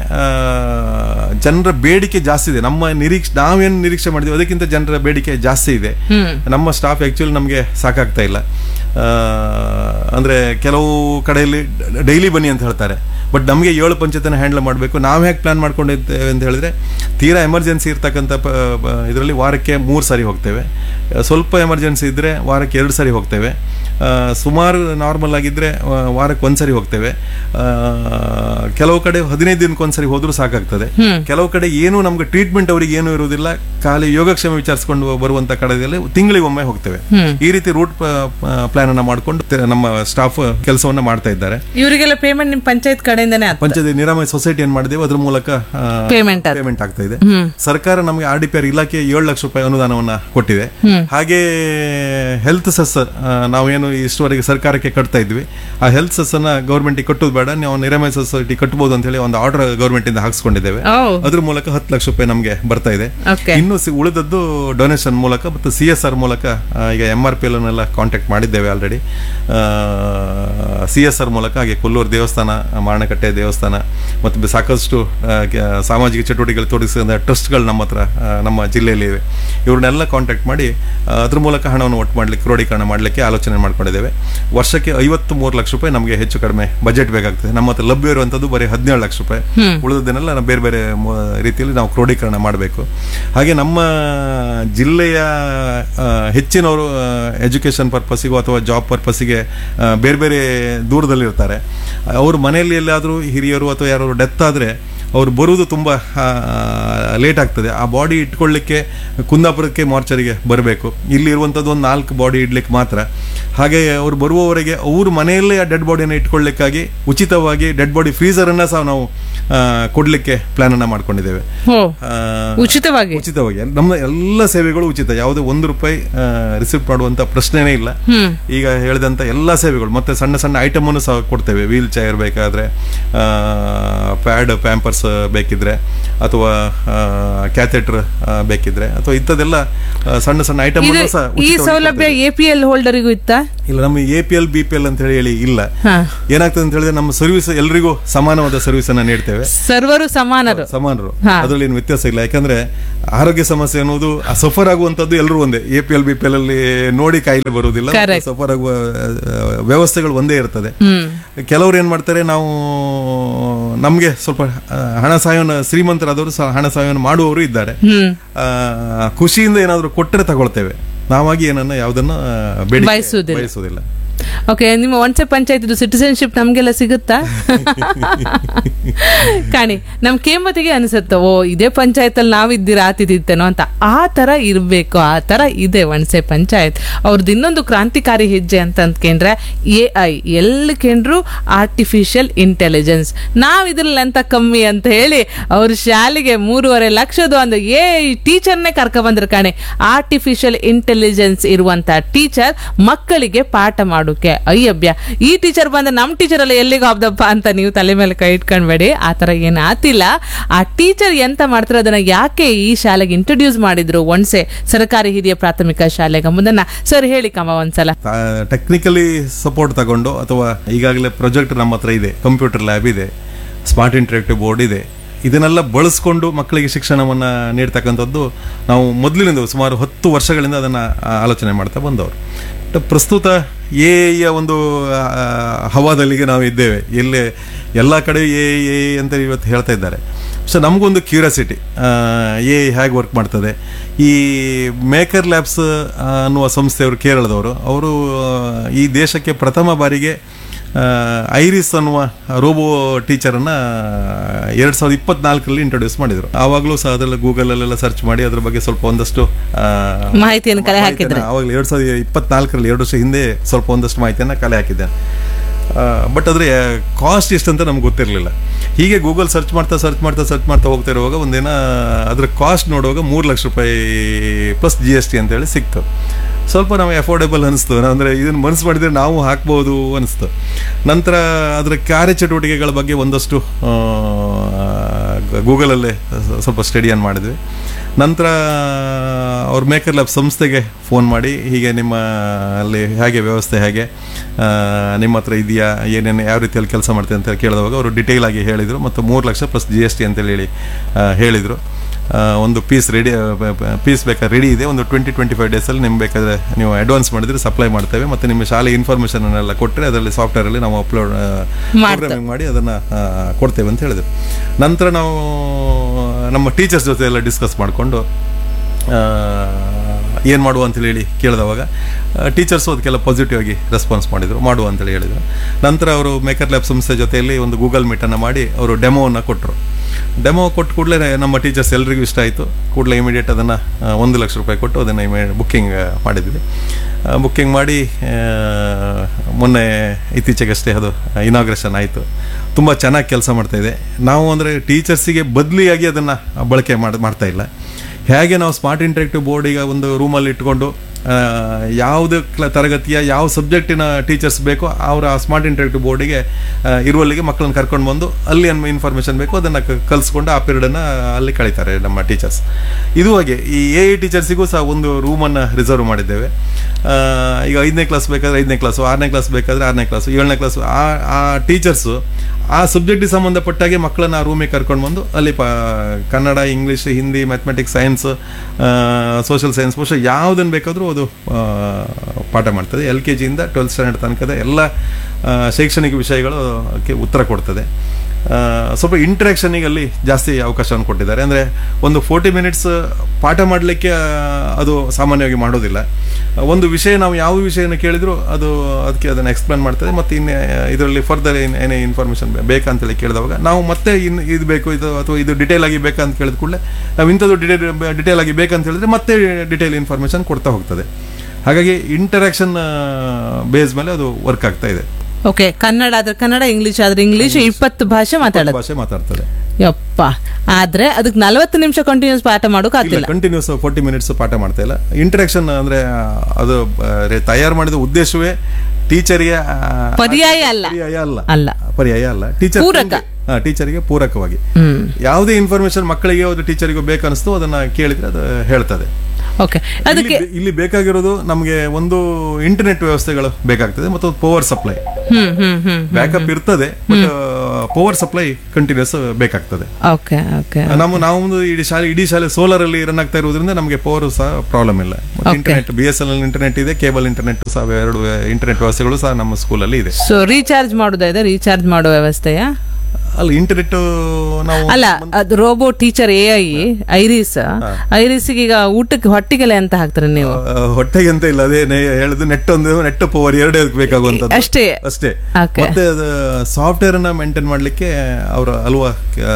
ಜನರ ಬೇಡಿಕೆ ಜಾಸ್ತಿ ಇದೆ ನಮ್ಮ ನಿರೀಕ್ಷೆ ನಾವೇನು ನಿರೀಕ್ಷೆ ಮಾಡಿದ್ವಿ ಅದಕ್ಕಿಂತ ಜನರ ಬೇಡಿಕೆ ಜಾಸ್ತಿ ಇದೆ ನಮ್ಮ ಸ್ಟಾಫ್ ಆ್ಯಕ್ಚುಲಿ ನಮಗೆ ಸಾಕಾಗ್ತಾ ಇಲ್ಲ ಆ, ಅಂದ್ರೆ ಕೆಲವು ಕಡೆಯಲ್ಲಿ ಡೈಲಿ ಬನ್ನಿ ಅಂತ ಹೇಳ್ತಾರೆ ಬಟ್ ನಮಗೆ ಏಳು ಪಂಚಾಯತನ ಹ್ಯಾಂಡಲ್ ಮಾಡಬೇಕು ನಾವು ಹೇಗೆ ಪ್ಲಾನ್ ಮಾಡ್ಕೊಂಡಿದ್ದೇವೆ ಅಂತ ಹೇಳಿದ್ರೆ ತೀರಾ ಎಮರ್ಜೆನ್ಸಿ ಇರ್ತಕ್ಕಂಥ ಇದರಲ್ಲಿ ವಾರಕ್ಕೆ ಮೂರು ಸಾರಿ ಹೋಗ್ತೇವೆ ಆ, ಸ್ವಲ್ಪ ಎಮರ್ಜೆನ್ಸಿ ಇದ್ದರೆ ವಾರಕ್ಕೆ ಎರಡು ಸಾರಿ ಹೋಗ್ತೇವೆ ಆ, ಸುಮಾರು ನಾರ್ಮಲ್ ಆಗಿದ್ದರೆ ವಾರಕ್ಕೆ ಒಂದು ಸರಿ ಹೋಗ್ತೇವೆ ಆ, ಕೆಲವು ಕಡೆ ಹದಿನೈದು ದಿನಕ್ಕೆ ಒಂದ್ಸರಿ ಹೋದ್ರೂ ಸಾಕಾಗ್ತದೆ ಕೆಲವು ಕಡೆ ಏನು ನಮ್ಗೆ ಟ್ರೀಟ್ಮೆಂಟ್ ಅವರಿಗೆ ಏನು ಇರುವುದಿಲ್ಲ ಖಾಲಿ ಯೋಗಕ್ಷೇಮ ವಿಚಾರಿಸ್ಕೊಂಡು ಬರುವಂತ ಕಡೆಯಲ್ಲಿ ತಿಂಗಳಿಗೆ ಒಮ್ಮೆ ಹೋಗ್ತೇವೆ ಈ ರೀತಿ ರೂಟ್ ಪ್ಲಾನ್ ಅನ್ನ ಮಾಡ್ಕೊಂಡು ತೆ- ನಮ್ಮ ಸ್ಟಾಫ್ ಕೆಲಸವನ್ನ ಮಾಡ್ತಾ ಇದ್ದಾರೆ ಇವರಿಗೆಲ್ಲ ಪೇಮೆಂಟ್ ನಿಮ್ ಪಂಚಾಯತ್ ಕಡೆಯಿಂದನೇ ಆಗ್ತದೆ ಪಂಚಾಯತ್ ನಿರಾಮಯ ಸೊಸೈಟಿ ಏನ್ ಮಾಡಿದೇವೆ ಅದ್ರ ಮೂಲಕ ಪೇಮೆಂಟ್ ಪೇಮೆಂಟ್ ಆಗ್ತಾ ಇದೆ ಸರ್ಕಾರ ನಮಗೆ ಆರ್ ಡಿ ಪಿ ಆರ್ ಇಲಾಖೆ ಏಳು ಲಕ್ಷ ರೂಪಾಯಿ ಅನುದಾನವನ್ನ ಕೊಟ್ಟಿದೆ ಹಾಗೆ ಹೆಲ್ತ್ ಸೆಸ್ ನಾವೇನು ಇಷ್ಟವರೆಗೆ ಸರ್ಕಾರಕ್ಕೆ ಕಟ್ತಾ ಇದ್ವಿ ಆ ಹೆಲ್ತ್ ಸೆಸ್ ಅನ್ನ ಗೌರ್ಮೆಂಟ್ ಕಟ್ಟೋದು ಬೇಡ ನಾವು ನಿರಾಮಯ ಸೊಸೈಟಿ ಕಟ್ಟಬಹುದು ಅಂತ ಹೇಳಿ ಒಂದು ಆರ್ಡರ್ ಗೌರ್ಮೆಂಟ್ ಇಂದ ಹಾಕ್ಸ್ಕೊಂಡಿದ್ದೇವೆ ಓ ಅದ್ರ ಮೂಲಕ ಹತ್ತು ಲಕ್ಷ ರೂಪಾಯಿ ನಮಗೆ ಬರ್ತಾ ಇದೆ ಓಕೆ ಇನ್ನು ಸಿ- ಉಳಿದದ್ದು ಡೊನೇಷನ್ ಮೂಲಕ ಮತ್ತು ಸಿ ಎಸ್ ಆರ್ ಮೂಲಕ ಆ, ಈಗ M R P L contact ಮಾಡಿದ್ದೇವೆ ಆಲ್ರೆಡಿ ಸಿ ಎಸ್ ಆರ್ ಮೂಲಕ ಹಾಗೆ ಕೊಲ್ಲೂರು ದೇವಸ್ಥಾನ ಮಾರಣಕಟ್ಟೆ ದೇವಸ್ಥಾನ ಮತ್ತು ಬೆ- ಸಾಕಷ್ಟು ಆ, ಕೆ- ಸಾಮಾಜಿಕ ಚಟುವಟಿಕೆಗಳು ತೊಡಗಿಸಿದ ಟ್ರಸ್ಟ್ಗಳು ನಮ್ಮ ಹತ್ರ ಆ, ನಮ್ಮ ಜಿಲ್ಲೆಯಲ್ಲಿ ಇವೆ ಇವ್ರನ್ನೆಲ್ಲ ಕಾಂಟ್ಯಾಕ್ಟ್ ಮಾಡಿ ಆ, ಅದ್ರ ಮೂಲಕ ಹಣವನ್ನು ಒಟ್ಟು ಮಾಡಲಿಕ್ಕೆ ಕ್ರೋಢೀಕರಣ ಮಾಡಲಿಕ್ಕೆ ಆಲೋಚನೆ ಮಾಡ್ಕೊಂಡಿದ್ದೇವೆ ವರ್ಷಕ್ಕೆ ಐವತ್ತು ಮೂರು ಲಕ್ಷ ರೂಪಾಯಿ ನಮಗೆ ಹೆಚ್ಚು ಕಡಿಮೆ ಬಜೆಟ್ ಬೇಕಾಗ್ತದೆ ನಮ್ಮ ಹತ್ರ ಲಭ್ಯ ಇರುವಂಥದ್ದು ಬರೀ ಹದಿನೇಳು ಲಕ್ಷ ರೂಪಾಯಿ ಉಳಿದದನ್ನೆಲ್ಲ ನಾವು ಬೇರೆ ಬೇರೆ ಮು- ರೀತಿಯಲ್ಲಿ ನಾವು ಕ್ರೋಢೀಕರಣ ಮಾಡಬೇಕು ಹಾಗೆ ನಮ್ಮ ಜಿಲ್ಲೆಯ ಆ, ಹೆಚ್ಚಿನವರು ಎಜುಕೇಷನ್ ಪರ್ಪಸ್ಸಿಗೂ ಅಥವಾ ಜಾಬ್ ಪರ್ಪಸ್ಸಿಗೆ ಬೇರೆ ಬೇರೆ ದೂರದಲ್ಲಿರ್ತಾರೆ ಅವ್ರ ಮನೆಯಲ್ಲಿ ಎಲ್ಲಾದರೂ ಹಿರಿಯರು ಅಥವಾ ಯಾರು ಡೆತ್ ಆದರೆ ಅವ್ರು ಬರುವುದು ತುಂಬ ಲೇಟ್ ಆಗ್ತದೆ ಆ ಬಾಡಿ ಇಟ್ಕೊಳ್ಳಿಕ್ಕೆ ಕುಂದಾಪುರಕ್ಕೆ ಮಾರ್ಚರಿಗೆ ಬರಬೇಕು ಇಲ್ಲಿ ಇರುವಂಥದ್ದು ಒಂದು ನಾಲ್ಕು ಬಾಡಿ ಇಡ್ಲಿಕ್ಕೆ ಮಾತ್ರ ಹಾಗೆ ಅವ್ರು ಬರುವವರೆಗೆ ಅವ್ರ ಮನೆಯಲ್ಲೇ ಆ ಡೆಡ್ ಬಾಡಿಯನ್ನು ಇಟ್ಕೊಳ್ಳಿಕ್ಕಾಗಿ ಉಚಿತವಾಗಿ ಡೆಡ್ ಬಾಡಿ ಫ್ರೀಸರನ್ನು ಸಹ ನಾವು ಆ, ಕೊಡ್ಲಿಕ್ಕೆ ಪ್ಲಾನನ್ನು ಮಾಡ್ಕೊಂಡಿದ್ದೇವೆ ಓ ಆ, ಉಚಿತವಾಗಿ ಉಚಿತವಾಗಿ ನಮ್ಮ ಎಲ್ಲ ಸೇವೆಗಳು ಉಚಿತ ಯಾವುದೇ ಒಂದು ರೂಪಾಯಿ ರಿಸಿಪ್ಟ್ ಮಾಡುವಂತ ಪ್ರಶ್ನೆನೇ ಇಲ್ಲ ಹ್ಮ್ ಈಗ ಹೇಳಿದಂತ ಎಲ್ಲ ಸೇವೆಗಳು ಮತ್ತೆ ಸಣ್ಣ ಸಣ್ಣ ಐಟಮ್ ಅನ್ನು ಸಹ ಕೊಡ್ತೇವೆ ವೀಲ್ ಚೇರ್ ಬೇಕಾದ್ರೆ ಪ್ಯಾಡ್ ಪ್ಯಾಂಪರ್ಸ್ ಡ್ರಿಪ್ಸ್ ಬೇಕಿದ್ರೆ ಅಥವಾ ಕ್ಯಾಥೆಟ್ರ್ ಬೇಕಿದ್ರೆ ಅಥವಾ ಇಂಥದ್ದೆಲ್ಲ ಆ, ಸಣ್ಣ ಸಣ್ಣ ಐಟಮ್ ಇದು ಸಹ ಈ ಉಚಿತವಾಗಿ ಸೌಲಭ್ಯ ಎ ಪಿ ಎಲ್ ಹೋಲ್ಡರಿಗೂ ಇತ್ತಾ ಇಲ್ಲ ನಮ್ಮ A P L B P L ಅಂತ ಹೇಳಿ ಹೇಳಿ ಇಲ್ಲ ಹಾ ಏನಾಗ್ತದೆ ಅಂತ ಹೇಳಿದ್ರೆ ನಮ್ಮ ಸರ್ವಿಸ್ ಎಲ್ರಿಗೂ ಸಮಾನವಾದ ಸರ್ವಿಸ್ ಅನ್ನ ನೀಡ್ತೇವೆ ಸರ್ವರು ಸಮಾನರು ಸಮಾನರು ಹಾ. ಅದರಲ್ಲಿ ಏನು ವ್ಯತ್ಯಾಸ ಇಲ್ಲ ಯಾಕಂದ್ರೆ ಆರೋಗ್ಯ ಸಮಸ್ಯೆ ಅನ್ನೋದು ಸಫರ್ ಆಗುವಂತದ್ದು ಎಲ್ಲರೂ ಒಂದೇ A P L B P L ಅಲ್ಲಿ ನೋಡಿ ಕಾಯಿಲೆ ಬರುವುದಿಲ್ಲ Correct. ಸಫರ್ ಆಗುವ ಆ, ವ್ಯವಸ್ಥೆಗಳು ಒಂದೇ ಇರ್ತದೆ ಹ್ಮ್ ಕೆಲವರು ಏನ್ ಮಾಡ್ತಾರೆ ನಾವು ನಮ್ಗೆ ಸ್ವಲ್ಪ ಆ, ಹಣ ಸಹಾಯವನ್ನು ಶ್ರೀಮಂತರಾದವರು ಸಹ ಹಣ ಸಹಾಯವನ್ನು ಮಾಡುವವರು ಇದ್ದಾರೆ ಹ್ಮ್ ಆ, ಖುಷಿಯಿಂದ ಏನಾದರೂ ಕೊಟ್ಟರೆ ತಗೊಳ್ತೇವೆ ನಾವಾಗಿ ಏನನ್ನ ಯಾವುದನ್ನ ಬೇಡಿ ಬಯಸುವುದಿಲ್ಲ. ಬಯಸುವುದಿಲ್ಲ ಓಕೆ ನಿಮ್ಮ ಒನ್ಸೆ ಪಂಚಾಯತ್ ಸಿಟಿಸನ್ಶಿಪ್ ನಮ್ಗೆಲ್ಲ ಸಿಗುತ್ತಾ ಕಾಣಿ ನಮ್ ಕೇಮತಿಗೆ ಅನಿಸುತ್ತೆ ಓ ಇದೇ ಪಂಚಾಯತ್ ಅಲ್ಲಿ ನಾವಿದ್ದೀರ ಆತಿದ್ದೇನೋ ಅಂತ ಆ ತರ ಇರ್ಬೇಕು ಆ ತರ ಇದೆ ಒನ್ಸೆ ಪಂಚಾಯತ್ ಅವ್ರದ್ದು ಇನ್ನೊಂದು ಕ್ರಾಂತಿಕಾರಿ ಹೆಜ್ಜೆ ಅಂತ ಅಂದ್ಕೊಂಡ್ರೆ ಎ ಐ ಎಲ್ಲಿ ಕೇಂದ್ರು ಆರ್ಟಿಫಿಷಿಯಲ್ ಇಂಟೆಲಿಜೆನ್ಸ್ ನಾವ್ ಇದ್ರಲ್ಲಿ ಅಂತ ಕಮ್ಮಿ ಅಂತ ಹೇಳಿ ಅವ್ರ ಶಾಲೆಗೆ ಮೂರುವರೆ ಲಕ್ಷದ ಒಂದು ಎ ಟೀಚರ್ನೇ ಕರ್ಕ ಬಂದ್ರು ಕಾಣೆ ಆರ್ಟಿಫಿಷಿಯಲ್ ಇಂಟೆಲಿಜೆನ್ಸ್ ಇರುವಂತ ಟೀಚರ್ ಮಕ್ಕಳಿಗೆ ಪಾಠ ಮಾಡೋಕೆ ಅಯ್ಯಬ್ಯ ಈ ಟೀಚರ್ ಬಂದ ನಮ್ ಟೀಚರ್ ಎಲ್ಲ ಎಲ್ಲಿಗೆ ಹೋಗ್ದಪ್ಪ ಅಂತ ನೀವು ತಲೆ ಮೇಲೆ ಕೈ ಇಟ್ಕೊಂಡ್ಬೇಡಿ ಆ ತರ ಏನ್ ಆತಿಲ್ಲ ಆ ಟೀಚರ್ ಎಂತ ಮಾಡ್ತಾರೆ ಅದನ್ನ ಯಾಕೆ ಈ ಶಾಲೆಗೆ ಇಂಟ್ರೊಡ್ಯೂಸ್ ಮಾಡಿದ್ರು ಒನ್ಸೆ ಸರ್ಕಾರಿ ಹಿರಿಯ ಪ್ರಾಥಮಿಕ ಶಾಲೆಗೆ ಮುಂದನ್ನ ಸರ್ ಹೇಳಿ ಕಮ್ಮ ಒಂದ್ಸಲ ಟೆಕ್ನಿಕಲಿ ಸಪೋರ್ಟ್ ತಗೊಂಡು ಅಥವಾ ಈಗಾಗಲೇ ಪ್ರಾಜೆಕ್ಟ್ ನಮ್ಮ ಹತ್ರ ಇದೆ ಕಂಪ್ಯೂಟರ್ ಲ್ಯಾಬ್ ಇದೆ ಸ್ಮಾರ್ಟ್ ಇಂಟರಾಕ್ಟಿವ್ ಬೋರ್ಡ್ ಇದೆ ಇದನ್ನೆಲ್ಲ ಬಳಸ್ಕೊಂಡು ಮಕ್ಕಳಿಗೆ ಶಿಕ್ಷಣವನ್ನು ನೀಡ್ತಕ್ಕಂಥದ್ದು ನಾವು ಮೊದಲಿನಿಂದ ಸುಮಾರು ಹತ್ತು ವರ್ಷಗಳಿಂದ ಅದನ್ನು ಆಲೋಚನೆ ಮಾಡ್ತಾ ಬಂದವರು ಬಟ್ ಪ್ರಸ್ತುತ ಎಯ ಒಂದು ಆ, ಹವಾದಲ್ಲಿಗೆ ನಾವು ಇದ್ದೇವೆ ಎಲ್ಲೇ ಎಲ್ಲ ಕಡೆ ಎ ಎ ಅಂತ ಇವತ್ತು ಹೇಳ್ತಾ ಇದ್ದಾರೆ ಸೊ ನಮಗೊಂದು ಕ್ಯೂರಿಯಾಸಿಟಿ ಎ ಹೇಗೆ ವರ್ಕ್ ಮಾಡ್ತದೆ ಈ ಮೇಕರ್ ಲ್ಯಾಬ್ಸ್ ಅನ್ನುವ ಸಂಸ್ಥೆಯವರು ಕೇರಳದವರು ಅವರು ಈ ದೇಶಕ್ಕೆ ಪ್ರಥಮ ಬಾರಿಗೆ ಆ, ಐರಿಸ್ ಅನ್ನುವ ರೋಬೋ ಟೀಚರನ್ನು ಎರಡು ಸಾವಿರದ ಇಪ್ಪತ್ನಾಲ್ಕರಲ್ಲಿ ಇಂಟ್ರೊಡ್ಯೂಸ್ ಮಾಡಿದರು ಆವಾಗಲೂ ಸಹ ಅದೆಲ್ಲ ಗೂಗಲಲ್ಲೆಲ್ಲ ಸರ್ಚ್ ಮಾಡಿ ಅದ್ರ ಬಗ್ಗೆ ಸ್ವಲ್ಪ ಒಂದಷ್ಟು ಆ, ಮಾಹಿತಿಯನ್ನು ಕಲೆ ಹಾಕಿದ್ರೆ ಆವಾಗಲೇ ಎರಡು ಸಾವಿರದ ಇಪ್ಪತ್ನಾಲ್ಕರಲ್ಲಿ ಎರಡು ವರ್ಷ ಹಿಂದೆ ಸ್ವಲ್ಪ ಒಂದಷ್ಟು ಮಾಹಿತಿಯನ್ನು ಕಲೆ ಹಾಕಿದ್ದೆ ಬಟ್ ಆದರೆ ಕಾಸ್ಟ್ ಎಷ್ಟಂತ ನಮ್ಗೆ ಗೊತ್ತಿರಲಿಲ್ಲ ಹೀಗೆ ಗೂಗಲ್ ಸರ್ಚ್ ಮಾಡ್ತಾ ಸರ್ಚ್ ಮಾಡ್ತಾ ಸರ್ಚ್ ಮಾಡ್ತಾ ಹೋಗ್ತಾ ಇರುವಾಗ ಒಂದಿನ ಅದರ ಕಾಸ್ಟ್ ನೋಡುವಾಗ ಮೂರು ಲಕ್ಷ ರೂಪಾಯಿ ಪ್ಲಸ್ ಜಿ ಎಸ್ ಟಿ ಅಂತೇಳಿ ಸಿಕ್ತು ಸ್ವಲ್ಪ ನಮಗೆ ಅಫೋರ್ಡೆಬಲ್ ಅನಿಸ್ತು ಅಂದರೆ ಇದನ್ನು ಮನಸ್ಸು ಮಾಡಿದರೆ ನಾವು ಹಾಕ್ಬೋದು ಅನಿಸ್ತು ನಂತರ ಅದರ ಕಾರ್ಯಚಟುವಟಿಕೆಗಳ ಬಗ್ಗೆ ಒಂದಷ್ಟು ಗೂಗಲಲ್ಲೇ ಸ್ವಲ್ಪ ಸ್ಟಡಿಯನ್ನು ಮಾಡಿದ್ವಿ ನಂತರ ಅವ್ರ ಮೇಕರ್ ಲ್ಯಾಬ್ ಸಂಸ್ಥೆಗೆ ಫೋನ್ ಮಾಡಿ ಹೀಗೆ ನಿಮ್ಮ ಅಲ್ಲಿ ಹೇಗೆ ವ್ಯವಸ್ಥೆ ಹೇಗೆ ಆ, ನಿಮ್ಮ ಹತ್ರ ಇದೆಯಾ ಏನೇನು ಯಾವ ರೀತಿಯಲ್ಲಿ ಕೆಲಸ ಮಾಡ್ತೀವಿ ಅಂತ ಕೇಳಿದವಾಗ ಅವರು ಡಿಟೇಲ್ ಆಗಿ ಹೇಳಿದರು ಮತ್ತು ಮೂರು lakh plus G S T ಅಂತೇಳಿ ಹೇಳಿ ಆ, ಹೇಳಿದರು ಆ, ಒಂದು ಪೀಸ್ ರೆಡಿ ಪೀಸ್ ಬೇಕಾದ್ರೆ ರೆಡಿ ಇದೆ ಒಂದು ಟ್ವೆಂಟಿ ಟ್ವೆಂಟಿ ಫೈವ್ ಡೇಸಲ್ಲಿ ನಿಮ್ಗೆ ಬೇಕಾದರೆ ನೀವು ಅಡ್ವಾನ್ಸ್ ಮಾಡಿದ್ರೆ ಸಪ್ಲೈ ಮಾಡ್ತೇವೆ ಮತ್ತು ನಿಮ್ಮ ಶಾಲೆ ಇನ್ಫಾರ್ಮೇಷನ್ ಎಲ್ಲ ಕೊಟ್ಟರೆ ಅದರಲ್ಲಿ ಸಾಫ್ಟ್ವೇರಲ್ಲಿ ನಾವು ಅಪ್ಲೋಡ್ ಪ್ರೋಗ್ರಾಮಿಂಗ್ ಮಾಡಿ ಅದನ್ನು ಕೊಡ್ತೇವೆ ಅಂತ ಹೇಳಿದ್ರು ನಂತರ ನಾವು ನಮ್ಮ ಟೀಚರ್ಸ್ ಜೊತೆ ಎಲ್ಲ ಡಿಸ್ಕಸ್ ಮಾಡಿಕೊಂಡು ಏನು ಮಾಡುವ ಅಂತೇಳಿ ಹೇಳಿ ಕೇಳಿದವಾಗ ಟೀಚರ್ಸು ಅದಕ್ಕೆಲ್ಲ ಪಾಸಿಟಿವ್ ಆಗಿ ರೆಸ್ಪಾನ್ಸ್ ಮಾಡಿದರು ಮಾಡುವ ಅಂತೇಳಿ ಹೇಳಿದರು ನಂತರ ಅವರು ಮೇಕರ್ ಲ್ಯಾಬ್ ಸಂಸ್ಥೆ ಜೊತೆಯಲ್ಲಿ ಒಂದು ಗೂಗಲ್ ಮೀಟನ್ನು ಮಾಡಿ ಅವರು ಡೆಮೋವನ್ನು ಕೊಟ್ಟರು ಡೆಮೋ ಕೊಟ್ಟ ಕೂಡಲೇ ನಮ್ಮ ಟೀಚರ್ಸ್ ಎಲ್ರಿಗೂ ಇಷ್ಟ ಆಯಿತು ಕೂಡಲೇ ಇಮಿಡಿಯೇಟ್ ಅದನ್ನು ಒಂದು ಲಕ್ಷ ರೂಪಾಯಿ ಕೊಟ್ಟು ಅದನ್ನು ಇಮಿ ಬುಕ್ಕಿಂಗ್ ಮಾಡಿದ್ವಿ ಬುಕ್ಕಿಂಗ್ ಮಾಡಿ ಆ, ಮೊನ್ನೆ ಇತ್ತೀಚೆಗಷ್ಟೇ ಅದು ಇನಾಗ್ರೇಷನ್ ಆಯಿತು ತುಂಬ ಚೆನ್ನಾಗಿ ಕೆಲಸ ಮಾಡ್ತಾ ಇದೆ ನಾವು ಅಂದರೆ ಟೀಚರ್ಸಿಗೆ ಬದಲಿಯಾಗಿ ಅದನ್ನು ಬಳಕೆ ಮಾಡಿ ಮಾಡ್ತಾ ಇಲ್ಲ ಹೇಗೆ ನಾವು ಸ್ಮಾರ್ಟ್ ಇಂಟ್ರಾಕ್ಟಿವ್ ಬೋರ್ಡ್ ಈಗ ಒಂದು ರೂಮಲ್ಲಿ ಇಟ್ಕೊಂಡು ಆ, ಯಾವುದು ಕ್ಲ ತರಗತಿಯ ಯಾವ ಸಬ್ಜೆಕ್ಟಿನ ಟೀಚರ್ಸ್ ಬೇಕೋ ಅವರ ಆ ಸ್ಮಾರ್ಟ್ ಇಂಟ್ರಾಕ್ಟಿವ್ ಬೋರ್ಡಿಗೆ ಇರುವಲ್ಲಿಗೆ ಮಕ್ಕಳನ್ನ ಕರ್ಕೊಂಡು ಬಂದು ಅಲ್ಲಿ ಏನು ಇನ್ಫಾರ್ಮೇಷನ್ ಬೇಕೋ ಅದನ್ನು ಕಲಿಸ್ಕೊಂಡು ಆ ಪೀರಿಯಡನ್ನು ಅಲ್ಲಿ ಕಳೀತಾರೆ ನಮ್ಮ ಟೀಚರ್ಸ್ ಇದು ಹಾಗೆ ಈ ಎ ಐ ಟೀಚರ್ಸಿಗೂ ಸಹ ಒಂದು ರೂಮನ್ನು ರಿಸರ್ವ್ ಮಾಡಿದ್ದೇವೆ ಆ, ಈಗ ಐದನೇ ಕ್ಲಾಸ್ ಬೇಕಾದ್ರೆ ಐದನೇ ಕ್ಲಾಸು ಆರನೇ ಕ್ಲಾಸ್ ಬೇಕಾದ್ರೆ ಆರನೇ ಕ್ಲಾಸು ಏಳನೇ ಕ್ಲಾಸು ಆ ಆ ಟೀಚರ್ಸು ಆ ಸಬ್ಜೆಕ್ಟಿಗೆ ಸಂಬಂಧಪಟ್ಟಾಗೆ ಮಕ್ಕಳನ್ನ ಆ ರೂಮಿಗೆ ಕರ್ಕೊಂಡು ಬಂದು ಅಲ್ಲಿ ಪ Kannada English Hindi mathematics science social science ಬಹುಶಃ ಯಾವುದನ್ನು ಬೇಕಾದರೂ ಅದು ಆ, ಪಾಠ ಮಾಡ್ತದೆ ಎಲ್ ಕೆ ಜಿಯಿಂದ ಟ್ವೆಲ್ತ್ ಸ್ಟ್ಯಾಂಡರ್ಡ್ ತನಕದ ಎಲ್ಲ ಆ, ಶೈಕ್ಷಣಿಕ ವಿಷಯಗಳು ಅದಕ್ಕೆ ಉತ್ತರ ಕೊಡ್ತದೆ ಆ, ಸ್ವಲ್ಪ ಇಂಟ್ರಾಕ್ಷನಿಗೆ ಅಲ್ಲಿ ಜಾಸ್ತಿ ಅವಕಾಶವನ್ನು ಕೊಟ್ಟಿದ್ದಾರೆ ಅಂದರೆ ಒಂದು ಫೋರ್ಟಿ ಮಿನಿಟ್ಸ್ ಪಾಠ ಮಾಡಲಿಕ್ಕೆ ಅದು ಸಾಮಾನ್ಯವಾಗಿ ಮಾಡೋದಿಲ್ಲ ಒಂದು ವಿಷಯ ನಾವು ಯಾವ ವಿಷಯನ ಕೇಳಿದ್ರು ಅದು ಅದಕ್ಕೆ ಅದನ್ನು ಎಕ್ಸ್ಪ್ಲೇನ್ ಮಾಡ್ತದೆ ಮತ್ತು ಇನ್ನು ಇದರಲ್ಲಿ ಫರ್ದರ್ ಏನೇ ಇನ್ಫಾರ್ಮೇಷನ್ ಬೇಕಂತೇಳಿ ಕೇಳಿದವಾಗ ನಾವು ಮತ್ತೆ ಇನ್ನು ಇದು ಬೇಕು ಇದು ಅಥವಾ ಇದು ಡಿಟೇಲ್ ಆಗಿ ಬೇಕಂತ ಕೇಳಿದ ಕೂಡಲೇ ನಾವು ಇಂಥದ್ದು ಡಿಟೇಲ್ ಡಿಟೇಲ್ ಆಗಿ ಬೇಕಂತ ಹೇಳಿದ್ರೆ ಮತ್ತೆ ಡಿಟೇಲ್ ಇನ್ಫಾರ್ಮೇಷನ್ ಕೊಡ್ತಾ ಹೋಗ್ತದೆ ಹಾಗಾಗಿ ಇಂಟರಾಕ್ಷನ್ ಬೇಸ್ ಮೇಲೆ ಅದು ವರ್ಕ್ ಆಗ್ತಾ ಇದೆ ಓಕೆ ಕನ್ನಡ ಆದ್ರೆ ಕನ್ನಡ ಇಂಗ್ಲಿಷ್ ಆದ್ರೆ ಇಂಗ್ಲಿಷ್ ಇಪ್ಪತ್ತು ಭಾಷೆ ಮಾತಾಡೋದು ಭಾಷೆ ಮಾತಾಡ್ತದೆ ಯಪ್ಪ ಆದ್ರೆ ಅದಕ್ಕೆ ನಲವತ್ತು ನಿಮಿಷ ಕಂಟಿನ್ಯೂಸ್ ಪಾಠ ಮಾಡೋಕ್ ಆಗ್ತಿಲ್ಲ ಕಂಟಿನ್ಯೂಸ್ ಫೋರ್ಟಿ ಮಿನಿಟ್ಸ್ ಪಾಠ ಮಾಡ್ತಾ ಇಲ್ಲ ಇಂಟರಾಕ್ಷನ್ ಅಂದ್ರೆ ಆ, ಅದು ತಯಾರು ಮಾಡಿದ ಉದ್ದೇಶವೇ ಟೀಚರ್ಗೆ ಪರ್ಯಾಯ ಅಲ್ಲ ಪರ್ಯಾಯ ಅಲ್ಲ ಅಲ್ಲ ಪರ್ಯಾಯ ಅಲ್ಲ ಟೀಚರ್ ಪೂರಕ. ಟೀಚರಿಗೆ ಪೂರಕವಾಗಿ ಹ್ಮ್ ಯಾವುದೇ ಇನ್ಫಾರ್ಮೇಶನ್ ಮಕ್ಕಳಿಗೆ ಒಂದು ಟೀಚರಿಗೂ ಬೇಕನ್ನಿಸ್ತು ಅದನ್ನ ಕೇಳಿದ್ರೆ ಅದು ಹೇಳ್ತದೆ ಓಕೆ ಅದಕ್ಕೆ ಇಲ್ಲಿ- ಇಲ್ಲಿ ಬೇಕಾಗಿರೋದು ನಮಗೆ ಒಂದು ಇಂಟರ್ನೆಟ್ ವ್ಯವಸ್ಥೆಗಳು ಬೇಕಾಗ್ತದೆ ಮತ್ತು power supply hmm hmm hmm backup ಇರ್ತದೆ ಬಟ್ ಪವರ್ ಸಪ್ಲೈ ಕಂಟಿನ್ಯೂಸ್ ಬೇಕಾಗ್ತದೆ ಓಕೆ ಓಕೆ ನಮ್ಮ ನಾವು ಒಂದು ಇಡೀ ಶಾಲೆ ಇಡೀ ಶಾಲೆ ಸೋಲಾರ್ ಅಲ್ಲಿ ರನ್ ಆಗ್ತಾ ಇರೋದ್ರಿಂದ ನಮಗೆ ಪವರ್ ಸಹ ಪ್ರಾಬ್ಲಮ್ ಇಲ್ಲ internet B S L internet ಇದೆ ಕೇಬಲ್ ಇಂಟರ್ನೆಟ್ ಸಹ ಎರಡು ಇಂಟರ್ನೆಟ್ ವ್ಯವಸ್ಥೆಗಳು ಸಹ ನಮ್ಮ ಸ್ಕೂಲಲ್ಲಿ ಇದೆ ಸೊ ರೀಚಾರ್ಜ್ ಮಾಡೋದಾ ಇದೆ ರೀಚಾರ್ಜ್ ಮಾಡೋ ವ್ಯವಸ್ಥೆಯಾ ಅಲ್ಲಿ ಇಂಟರ್ನೆಟ್ ನಾವು ಅಲ್ಲ ಅದು robo teacher A I Iris Iris ಈಗ ಊಟಕ್ಕೆ ಹೊಟ್ಟಿಗೆಲೆ ಅಂತ ಹಾಕ್ತಾರೆ ನೀವು ಆ, ಹೊಟ್ಟೆಗೆ ಅಂತ ಇಲ್ಲ ಅದೇ ನೆ- ಹೇಳುದು ನೆಟ್ ಒಂದು ನೆಟ್ ಪವರ್ ಎರಡೇ ಅದಕ್ಕೆ ಬೇಕಾಗುವಂತದ್ದು ಅಷ್ಟೇ ಅಷ್ಟೇ Okay. ಮತ್ತೆ ಅದು ಸಾಫ್ಟ್ವೇರ್ ಅನ್ನ ಮೇಂಟೈನ್ ಮಾಡ್ಲಿಕ್ಕೆ ಅವರ ಅಲ್ವಾ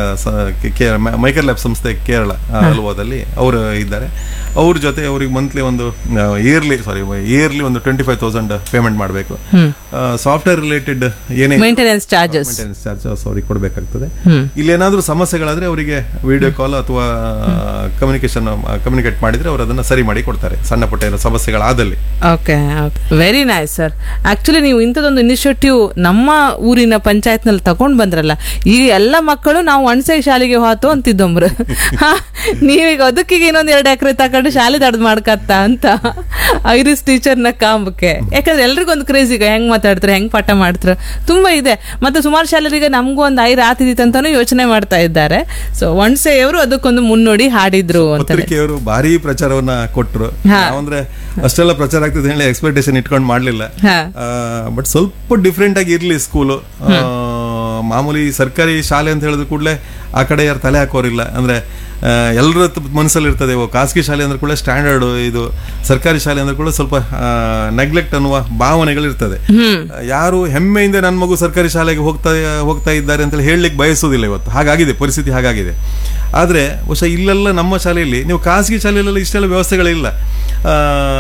ಮೈಕರ್ ಲ್ಯಾಬ್ ಸಂಸ್ಥೆ ಕೇರಳ ಆ, ಅಲ್ವಾದಲ್ಲಿ ಅವರು ಇದ್ದಾರೆ ಅವ್ರ ಜೊತೆ ಅವ್ರಿಗೆ ಮಂತ್ಲಿ ಒಂದು ಇಯರ್ಲಿ ಸಾರಿ ಇಯರ್ಲಿ ಒಂದು ಟ್ವೆಂಟಿ ಫೈವ್ ತೌಸಂಡ್ ಪೇಮೆಂಟ್ ಮಾಡಬೇಕು ಸಾಫ್ಟ್ವೇರ್ ರಿಲೇಟೆಡ್ ಏನೇ ಮೇಂಟೆನೆನ್ಸ್ ಚಾರ್ಜಸ್ ಮೇಂಟೆನೆನ್ಸ್ ಚಾರ್ಜಸ್ ಅವ್ರಿಗೆ ಕೊಡಬೇಕಾಗ್ತದೆ ಹ್ಮ್. ಇಲ್ಲಿ ಏನಾದರೂ ಸಮಸ್ಯೆಗಳಾದ್ರೆ ಅವರಿಗೆ ವಿಡಿಯೋ ಕಾಲ್ ಅಥವಾ ಕಮ್ಯುನಿಕೇಶನ್ ಕಮ್ಯುನಿಕೇಟ್ ಮಾಡಿದ್ರೆ ಅವರು ಅದನ್ನ ಸರಿ ಮಾಡಿ ಕೊಡ್ತಾರೆ ಸಣ್ಣ ಪುಟ್ಟ ಏನೋ ಸಮಸ್ಯೆಗಳಾದಲ್ಲಿ okay very nice sir actually ನೀವು ಇಂಥದೊಂದು ಇನಿಷಿಯೇಟಿವ್ ನಮ್ಮ ಊರಿನ ಪಂಚಾಯತ್ನಲ್ಲಿ ತಗೊಂಡ್ ಬಂದ್ರಲ್ಲ ಈಗ ಎಲ್ಲ ಮಕ್ಕಳು ನಾವು ಒಣಸೆ ಶಾಲೆಗೆ ಹೋತು ಅಂತಿದ್ದೊಮ್ರು ಹಾ, ನೀವೀಗ ಅದಕ್ಕೀಗ ಇನ್ನೊಂದ್ ಎರಡು ಎಕರೆ ತಗೊಂಡು ಶಾಲೆ ದಡ್ದು ಮಾಡ್ಕತ್ತ ಅಂತ ಐರಿಸ್ ಟೀಚರ್ನ ಕಾಂಬಕ್ಕೆ ಯಾಕಂದ್ರೆ ಎಲ್ರಿಗೂ ಒಂದು ಕ್ರೇಜ್ ಈಗ ಹೆಂಗ್ ಮಾತಾಡ್ತಾರೆ ಹೆಂಗ್ ಪಾಠ ಮಾಡ್ತಾರೆ ತುಂಬಾ ಇದೆ ಮತ್ತೆ ಸುಮಾರು ಶಾಲೆರಿಗೆ ನಮಗೂ ಒಂದು ಐದು ಆತಿದಿತ್ತು ಅಂತಾನು ಯೋಚನೆ ಮಾಡ್ತಾ ಇದ್ದಾರೆ ಸೊ ಒಣಸೆಯವರು ಅದಕ್ಕೊಂದು ಮುನ್ನೋಡಿ ಹಾಡಿದ್ರು ಅಂತ ಪತ್ರಿಕೆಯವರು ಭಾರಿ ಪ್ರಚಾರವನ್ನ ಕೊಟ್ಟರು ಹಾ. ನಾವಂದ್ರೆ ಅಷ್ಟೆಲ್ಲ ಪ್ರಚಾರ ಆಗ್ತದೆ ಹೇಳಿ ಎಕ್ಸ್ಪೆಕ್ಟೇಷನ್ ಇಟ್ಕೊಂಡು ಮಾಡ್ಲಿಲ್ಲ ಹಾ ಬಟ್ ಸ್ವಲ್ಪ ಡಿಫ್ರೆಂಟ್ ಆಗಿ ಇರ್ಲಿ ಸ್ಕೂಲು ಮಾಮೂಲಿ ಸರ್ಕಾರಿ ಶಾಲೆ ಅಂತ ಹೇಳಿದ ಕೂಡಲೇ ಆ ಕಡೆ ಯಾರು ತಲೆ ಹಾಕೋರಿಲ್ಲ ಅಂದ್ರೆ ಎಲ್ಲರ ಮನಸ್ಸಲ್ಲಿ ಇರ್ತದೆ ಓ, ಖಾಸಗಿ ಶಾಲೆ ಅಂದ್ರೆ ಕೂಡ ಸ್ಟ್ಯಾಂಡರ್ಡ್ ಇದು ಸರ್ಕಾರಿ ಶಾಲೆ ಅಂದ್ರೆ ಕೂಡ ಸ್ವಲ್ಪ ನೆಗ್ಲೆಕ್ಟ್ ಅನ್ನುವ ಭಾವನೆಗಳಿರ್ತದೆ ಆ, ಯಾರು ಹೆಮ್ಮೆಯಿಂದ ನನ್ನ ಮಗು ಸರ್ಕಾರಿ ಶಾಲೆಗೆ ಹೋಗ್ತಾ ಹೋಗ್ತಾ ಇದ್ದಾರೆ ಅಂತ ಹೇಳಲಿಕ್ಕೆ ಬಯಸೋದಿಲ್ಲ ಇವತ್ತು ಹಾಗಾಗಿದೆ ಪರಿಸ್ಥಿತಿ ಹಾಗಾಗಿದೆ ಆದರೆ ಬಹುಶಃ ಇಲ್ಲೆಲ್ಲ ನಮ್ಮ ಶಾಲೆಯಲ್ಲಿ ನೀವು ಖಾಸಗಿ ಶಾಲೆಯಲ್ಲೆಲ್ಲ ಇಷ್ಟೆಲ್ಲ ವ್ಯವಸ್ಥೆಗಳಿಲ್ಲ ಆ,